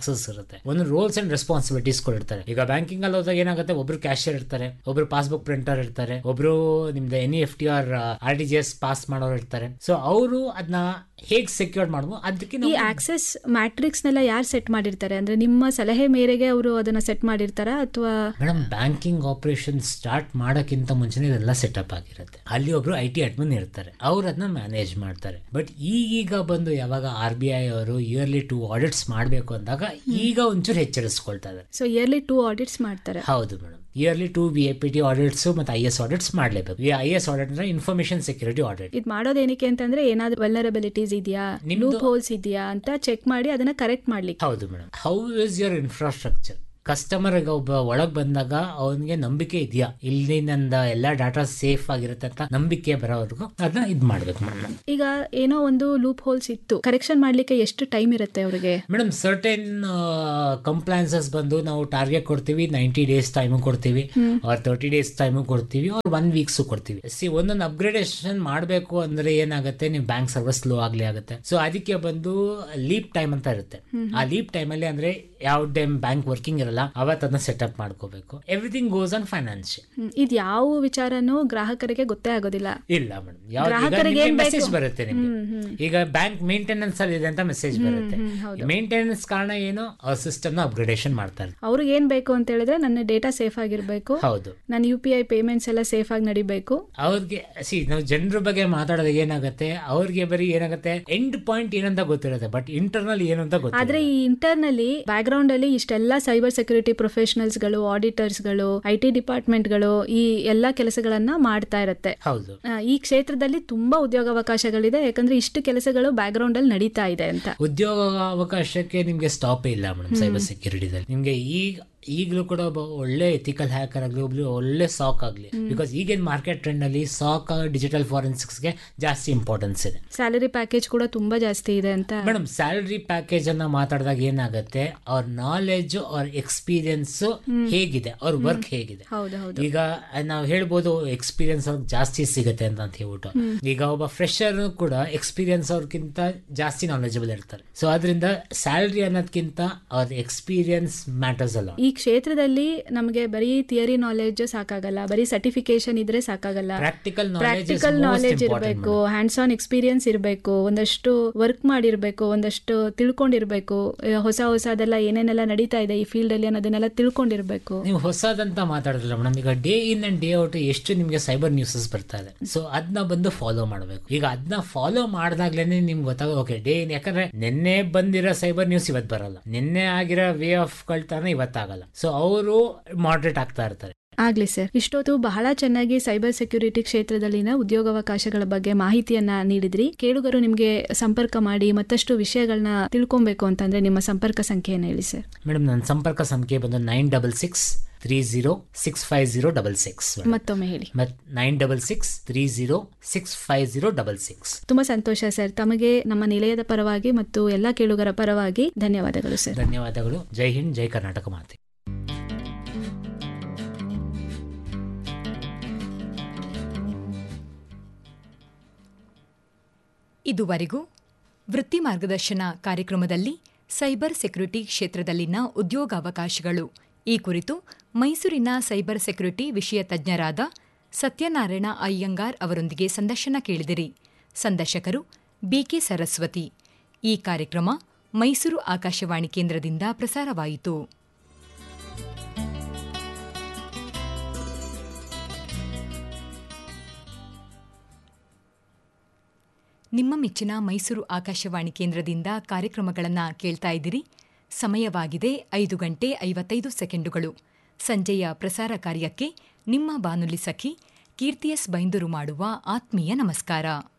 ಆಕ್ಸಸ್ ಇರುತ್ತೆ ಒಂದು ರೋಲ್ಸ್ ಅಂಡ್ ರೆಸ್ಪಾನ್ಸಿಬಿಲಿಟೀಸ್ ಕೊಡಿರ್ತಾರೆ ಈಗ ಬ್ಯಾಂಕಿಂಗ್ ಅಲ್ಲಿ ಹೋದಾಗ ಏನಾಗುತ್ತೆ ಒಬ್ರು ಕ್ಯಾಶಿಯರ್ ಇರ್ತಾರೆ ಒಬ್ರು ಪಾಸ್ಬುಕ್ ಪ್ರಿಂಟರ್ ಇರ್ತಾರೆ ಒಬ್ರು ನಿಮ್ದು N F T R R D G S pass ಮಾಡೋರು ಇರ್ತಾರೆ ಸೊ ಅವರು ಅದನ್ನ ಹೇಗ್ ಸೆಕ್ಯೂರ್ ಮಾಡ್ಬೋದು ಅದಕ್ಕೆ ಈ ನಾವು ಆಕ್ಸೆಸ್ ಮ್ಯಾಟ್ರಿಕ್ಸ್ನೆಲ್ಲ ಯಾರು ಸೆಟ್ ಮಾಡಿರ್ತಾರೆ ಅಂದ್ರೆ ನಿಮ್ಮ ಸಲಹೆ ಮೇರೆಗೆ ಅವರು ಅದನ್ನ ಸೆಟ್ ಮಾಡಿರ್ತಾರ ಅಥವಾ ಮೇಡಮ್ ಬ್ಯಾಂಕಿಂಗ್ ಆಪರೇಷನ್ ಸ್ಟಾರ್ಟ್ ಮಾಡೋಕ್ಕಿಂತ ಮುಂಚೆನೇ ಇದೆಲ್ಲ ಸೆಟಪ್ ಆಗಿರುತ್ತೆ ಅಲ್ಲಿ ಒಬ್ರು ಐ ಟಿ ಅಡ್ಮಿನ್ ಇರ್ತಾರೆ ಅವ್ರು ಅದನ್ನ ಮ್ಯಾನೇಜ್ ಮಾಡ್ತಾರೆ ಬಟ್ ಈಗೀಗ ಬಂದು ಯಾವಾಗ ಆರ್ ಬಿ ಐ ಅವರು ಇಯರ್ಲಿ ಟೂ ಆಡಿಟ್ಸ್ ಮಾಡಬೇಕು ಅಂದಾಗ ಈಗ ಒಂಚೂರು ಎಚ್ಚರಿಸ್ಕೊಳ್ತಾ ಇದ್ದಾರೆ ಸೊ ಇಯರ್ಲಿ ಟೂ ಆಡಿಟ್ಸ್ ಮಾಡ್ತಾರೆ ಹೌದು madam yearly two B A P T audits ಮತ್ತು ಐ ಎಸ್ ಆಡಿಟ್ಸ್ ಮಾಡಲೇಬೇಕು ಈ ಐ ಎಸ್ ಆಡಿಟ್ ಅಂದ್ರೆ ಇನ್ಫಾರ್ಮೇಶನ್ ಸೆಕ್ಯೂರಿಟಿ ಆಡಿಟ್ ಇದು ಮಾಡೋದೇನಕ್ಕೆ ಅಂತಂದ್ರೆ ಏನಾದ್ರೂ ವೆಲ್ನರಬಿಲಿಟೀಸ್ ಇದೆಯಾ ನಿಮ್ದು- ಲೂಪ್ ಹೋಲ್ಸ್ ಇದೆಯಾ ಅಂತ ಚೆಕ್ ಮಾಡಿ ಅದನ್ನ ಕರೆಕ್ಟ್ ಮಾಡ್ಲಿಕ್ಕೆ ಹೌದು madam how is your infrastructure customer ಒಬ್ಬ ಒಳಗ್ ಬಂದಾಗ ಅವನಿಗೆ ನಂಬಿಕೆ ಇದೆಯಾ ಇಲ್ಲಿ ನಂದ ಎಲ್ಲಾ ಡಾಟಾ ಸೇಫ್ ಆಗಿರುತ್ತೆ ಅಂತ ನಂಬಿಕೆ ಬರೋವರೆಗೂ ಅದನ್ನ ಇದ್ ಮಾಡ್ಬೇಕು ಮೇಡಮ್ ಈಗ ಏನೋ ಒಂದು ಲೂಪ್ ಹೋಲ್ಸ್ ಇತ್ತು ಕರೆಕ್ಷನ್ ಮಾಡ್ಲಿಕ್ಕೆ ಎಷ್ಟು ಟೈಮ್ ಇರುತ್ತೆ ಅವ್ರಿಗೆ ಮೇಡಮ್ ಸರ್ಟೆನ್ ಕಂಪ್ಲೈನ್ಸಸ್ ಬಂದು ನಾವು ಟಾರ್ಗೆಟ್ ಕೊಡ್ತೀವಿ ನೈಂಟಿ ಡೇಸ್ ಟೈಮು ಕೊಡ್ತೀವಿ ಆರ್ ತರ್ಟಿ ಡೇಸ್ ಟೈಮು ಕೊಡ್ತೀವಿ ಆರ್ ಒನ್ ವೀಕ್ಸ್ ಕೊಡ್ತೀವಿ ಸಿ ಒಂದೊಂದು ಅಪ್ಗ್ರೇಡೇಷನ್ ಮಾಡಬೇಕು ಅಂದ್ರೆ ಏನಾಗುತ್ತೆ ನೀವು ಬ್ಯಾಂಕ್ ಸರ್ವಿಸ್ ಸ್ಲೋ ಆಗ್ಲಿ ಆಗುತ್ತೆ ಸೊ ಅದಕ್ಕೆ ಬಂದು ಲೀಪ್ ಟೈಮ್ ಅಂತ ಇರುತ್ತೆ ಆ ಲೀಪ್ ಟೈಮಲ್ಲಿ ಅಂದ್ರೆ ಯಾವ ಟೈಮ್ ಬ್ಯಾಂಕ್ ವರ್ಕಿಂಗ್ ಇರಲ್ಲ ಅವತ್ತು ಅದನ್ನ ಸೆಟಪ್ ಮಾಡ್ಕೋಬೇಕು everything goes on financial hmm. ಇದ್ ಯಾವ ವಿಚಾರನೂ ಗ್ರಾಹಕರಿಗೆ ಗೊತ್ತೇ ಆಗೋದಿಲ್ಲ ಇಲ್ಲ ಮೇಡಮ್ ಯಾವ ಗ್ರಾಹಕರಿಗೆ ಏನ್ ಬೇಕು? ಮೆಸೇಜ್ ಬರುತ್ತೆ ನಿಮ್ಗೆ ಹ್ಮ್, ಹ್ಮ್. ಈಗ ಬ್ಯಾಂಕ್ ಮೇಂಟೆನೆನ್ಸ್ ಅಲ್ಲಿ ಇದೆ ಅಂತ ಮೆಸೇಜ್ ಬರುತ್ತೆ ಹ್ಮ್, ಹೌದು. ಮೇಂಟೆನೆನ್ಸ್ ಕಾರಣ ಏನು ಅವ್ರ ಸಿಸ್ಟಮ್ ನ ಅಪ್ಗ್ರೇಡೇಷನ್ ಮಾಡ್ತಾರೆ ಅವ್ರಿಗೆ ಏನ್ ಬೇಕು ಅಂತ ಹೇಳಿದ್ರೆ ನನ್ನ ಡೇಟಾ ಸೇಫ್ ಆಗಿರ್ಬೇಕು ಹೌದು ನನ್ನ ಯು ಪಿ ಐ ಪೇಮೆಂಟ್ಸ್ ಎಲ್ಲ ಸೇಫ್ ಆಗಿ ನಡಿಬೇಕು ಅವ್ರಿಗೆ ಸಿ ನಾವು ಜನರ ಬಗ್ಗೆ ಮಾತಾಡೋದಾಗ ಏನಾಗುತ್ತೆ ಅವ್ರಿಗೆ ಬರೀ ಏನಾಗುತ್ತೆ ಎಂಡ್ ಪಾಯಿಂಟ್ ಏನಂತ ಗೊತ್ತಿರುತ್ತೆ ಬಟ್ ಇಂಟರ್ನಲ್ ಏನು ಅಂತ ಆದ್ರೆ ಗೊತ್ತಿಲ್ಲ ಈ ಇಂಟರ್ನಲ್ಲಿ ಬ್ಯಾಕ್ ಗ್ರೌಂಡ್ ಅಲ್ಲಿ ಇಷ್ಟೆಲ್ಲ ಸೈಬರ್ ಸೆಕ್ಯೂರಿಟಿ ಪ್ರೊಫೆಷನಲ್ಸ್ ಗಳು ಆಡಿಟರ್ಸ್ ಗಳು ಐ ಟಿ ಡಿಪಾರ್ಟ್ಮೆಂಟ್ ಗಳು ಈ ಎಲ್ಲಾ ಕೆಲಸಗಳನ್ನ ಮಾಡ್ತಾ ಇರುತ್ತೆ ಹೌದು ಆ, ಈ ಕ್ಷೇತ್ರದಲ್ಲಿ ತುಂಬಾ ಉದ್ಯೋಗಾವಕಾಶಗಳಿದೆ ಯಾಕಂದ್ರೆ ಇಷ್ಟು ಕೆಲಸಗಳು ಬ್ಯಾಕ್ ಗ್ರೌಂಡ್ ಅಲ್ಲಿ ನಡೀತಾ ಇದೆ ಅಂತ ಉದ್ಯೋಗ ಅವಕಾಶಕ್ಕೆ ನಿಮ್ಗೆ ಸ್ಟಾಪ್ ಇಲ್ಲ ಮೇಡಮ್ ಸೈಬರ್ ಸೆಕ್ಯೂರಿಟಿದಲ್ಲಿ ನಿಮ್ಗೆ ಈಗ ಈಗಲೂ ಕೂಡ ಒಬ್ಬ ಒಳ್ಳೆ ಎಥಿಕಲ್ ಹ್ಯಾಕರ್ ಆಗಲಿ ಒಬ್ಳು ಒಳ್ಳೆ ಸಾಕ್ ಆಗಲಿ ಬಿಕಾಸ್ ಈಗಿನ ಮಾರ್ಕೆಟ್ ಟ್ರೆಂಡ್ ಅಲ್ಲಿ ಸಾಕ್ ಡಿಜಿಟಲ್ ಫಾರೆನ್ಸಿಕ್ಸ್ಗೆ ಜಾಸ್ತಿ ಇಂಪಾರ್ಟೆನ್ಸ್ ಇದೆ ಸ್ಯಾಲರಿ ಪ್ಯಾಕೇಜ್ ಕೂಡ ತುಂಬಾ ಜಾಸ್ತಿ ಇದೆ ಅಂತ ಮೇಡಮ್ ಸ್ಯಾಲರಿ ಪ್ಯಾಕೇಜ್ ಅನ್ನ ಮಾತಾಡಿದಾಗ ಏನಾಗುತ್ತೆ ಅವ್ರ ನಾಲೆಜ್ ಅವ್ರ ಎಕ್ಸ್ಪೀರಿಯನ್ಸ್ ಹೇಗಿದೆ ಅವ್ರ ವರ್ಕ್ ಹೇಗಿದೆ ಹೌದು ಹೌದು ಈಗ ನಾವು ಹೇಳ್ಬೋದು ಎಕ್ಸ್ಪೀರಿಯನ್ಸ್ ಅವ್ರಿಗೆ ಜಾಸ್ತಿ ಸಿಗುತ್ತೆ ಅಂತ ಅಂತ ಹೇಳ್ಬಿಟ್ಟು ಈಗ ಒಬ್ಬ ಫ್ರೆಶರ್ ಕೂಡ ಎಕ್ಸ್ಪೀರಿಯನ್ಸ್ ಅವ್ರಿಗಿಂತ ಜಾಸ್ತಿ ನಾಲೆಜಬಲ್ ಇರ್ತಾರೆ ಸೊ ಅದರಿಂದ ಸ್ಯಾಲ್ರಿ ಅನ್ನೋದಕ್ಕಿಂತ ಅವ್ರ ಎಕ್ಸ್ಪೀರಿಯನ್ಸ್ ಮ್ಯಾಟರ್ಸ್ ಅಲ್ಲ ಈ ಕ್ಷೇತ್ರದಲ್ಲಿ ನಮಗೆ ಬರೀ ಥಿಯರಿ ನಾಲೆಜ್ ಸಾಕಾಗಲ್ಲ ಬರೀ ಸರ್ಟಿಫಿಕೇಶನ್ ಇದ್ರೆ ಸಾಕಾಗಲ್ಲ ಪ್ರಾಕ್ಟಿಕಲ್ ನಾಲೆಜ್ ಪ್ರಾಕ್ಟಿಕಲ್ ನಾಲೆಜ್ ಇರಬೇಕು ಹ್ಯಾಂಡ್ಸ್ ಆನ್ ಎಕ್ಸ್ಪೀರಿಯನ್ಸ್ ಇರಬೇಕು ಒಂದಷ್ಟು ವರ್ಕ್ ಮಾಡಿರ್ಬೇಕು ಒಂದಷ್ಟು ತಿಳ್ಕೊಂಡಿರ್ಬೇಕು ಆ, ಹೊಸ ಹೊಸದೆಲ್ಲ ಏನೇನೆಲ್ಲ ನಡೀತಾ ಇದೆ ಈ ಫೀಲ್ಡ್ ಅಲ್ಲಿ ಅನ್ನೋದನ್ನೆಲ್ಲ ತಿಳ್ಕೊಂಡಿರ್ಬೇಕು ನೀವು ಹೊಸದಂತ ಮಾತಾಡಿದ್ರಲ್ಲ ಮೇಡಮ್ ಈಗ day in and day out ಎಷ್ಟು ನಿಮ್ಗೆ ಸೈಬರ್ ನ್ಯೂಸಸ್ ಬರ್ತಾ ಇದೆ ಸೊ ಅದನ್ನ ಬಂದು ಫಾಲೋ ಮಾಡಬೇಕು ಈಗ ಅದನ್ನ ಫಾಲೋ ಮಾಡಿದಾಗ್ಲೇನೆ ನಿಮ್ಗೆ ಗೊತ್ತಾಗ ಓಕೆ ಡೇ ಇನ್ ಯಾಕಂದ್ರೆ ನಿನ್ನೆ ಬಂದಿರೋ ಸೈಬರ್ ನ್ಯೂಸ್ ಇವತ್ತು ಬರಲ್ಲ ನಿನ್ನೆ ಆಗಿರೋ ವೇ ಆಫ್ ಕಳ್ತಾನೆ ಇವತ್ತಾಗಲ್ಲ ಸೊ ಅವರು ಮಾಡ್ರೇಟ್ ಆಗ್ತಾ ಇರ್ತಾರೆ ಆಗ್ಲಿ ಸರ್ ಇಷ್ಟೊತ್ತು ಬಹಳ ಚೆನ್ನಾಗಿ ಸೈಬರ್ ಸೆಕ್ಯೂರಿಟಿ ಕ್ಷೇತ್ರದಲ್ಲಿನ ಉದ್ಯೋಗಾವಕಾಶಗಳ ಬಗ್ಗೆ ಮಾಹಿತಿಯನ್ನ ನೀಡಿದ್ರಿ ಕೇಳುಗರು ನಿಮ್ಗೆ ಸಂಪರ್ಕ ಮಾಡಿ ಮತ್ತಷ್ಟು ವಿಷಯಗಳನ್ನ ತಿಳ್ಕೊಬೇಕು ಅಂತಂದ್ರೆ ನಿಮ್ಮ ಸಂಪರ್ಕ ಸಂಖ್ಯೆಯನ್ನು ಹೇಳಿ ಸರ್ ಮೇಡಮ್ ನನ್ನ ಸಂಪರ್ಕ ಸಂಖ್ಯೆ ಬಂದು nine double six three zero six five zero double six ಮತ್ತೊಮ್ಮೆ ಹೇಳಿ ಮತ್ nine double six three zero six five zero double six ತುಂಬಾ ಸಂತೋಷ ಸರ್ ತಮಗೆ ನಮ್ಮ ನಿಲಯದ ಪರವಾಗಿ ಮತ್ತು ಎಲ್ಲಾ ಕೇಳುಗರ ಪರವಾಗಿ ಧನ್ಯವಾದಗಳು ಸರ್ ಧನ್ಯವಾದಗಳು ಜೈ ಹಿಂದ್ ಜೈ ಕರ್ನಾಟಕ ಮಾತೆ ಇದುವರೆಗೂ ವೃತ್ತಿ ಮಾರ್ಗದರ್ಶನ ಕಾರ್ಯಕ್ರಮದಲ್ಲಿ ಸೈಬರ್ ಸೆಕ್ಯುರಿಟಿ ಕ್ಷೇತ್ರದಲ್ಲಿನ ಉದ್ಯೋಗಾವಕಾಶಗಳು ಈ ಕುರಿತು ಮೈಸೂರಿನ ಸೈಬರ್ ಸೆಕ್ಯುರಿಟಿ ವಿಷಯ ತಜ್ಞರಾದ ಸತ್ಯನಾರಾಯಣ ಅಯ್ಯಂಗಾರ್ ಅವರೊಂದಿಗೆ ಸಂದರ್ಶನ ಕೇಳಿದಿರಿ ಸಂದರ್ಶಕರು ಬಿಕೆ ಸರಸ್ವತಿ ಈ ಕಾರ್ಯಕ್ರಮ ಮೈಸೂರು ಆಕಾಶವಾಣಿ ಕೇಂದ್ರದಿಂದ ಪ್ರಸಾರವಾಯಿತು ನಿಮ್ಮ ಮೆಚ್ಚಿನ ಮೈಸೂರು ಆಕಾಶವಾಣಿ ಕೇಂದ್ರದಿಂದ ಕಾರ್ಯಕ್ರಮಗಳನ್ನು ಕೇಳ್ತಾ ಇದ್ದೀರಿ ಸಮಯವಾಗಿದೆ ಐದು ಗಂಟೆ ಐವತ್ತೈದು ಸೆಕೆಂಡುಗಳು ಸಂಜೆಯ ಪ್ರಸಾರ ಕಾರ್ಯಕ್ಕೆ ನಿಮ್ಮ ಬಾನುಲಿ ಸಖಿ ಕೀರ್ತಿ ಎಸ್ ಬೈಂದೂರು ಮಾಡುವ ಆತ್ಮೀಯ ನಮಸ್ಕಾರ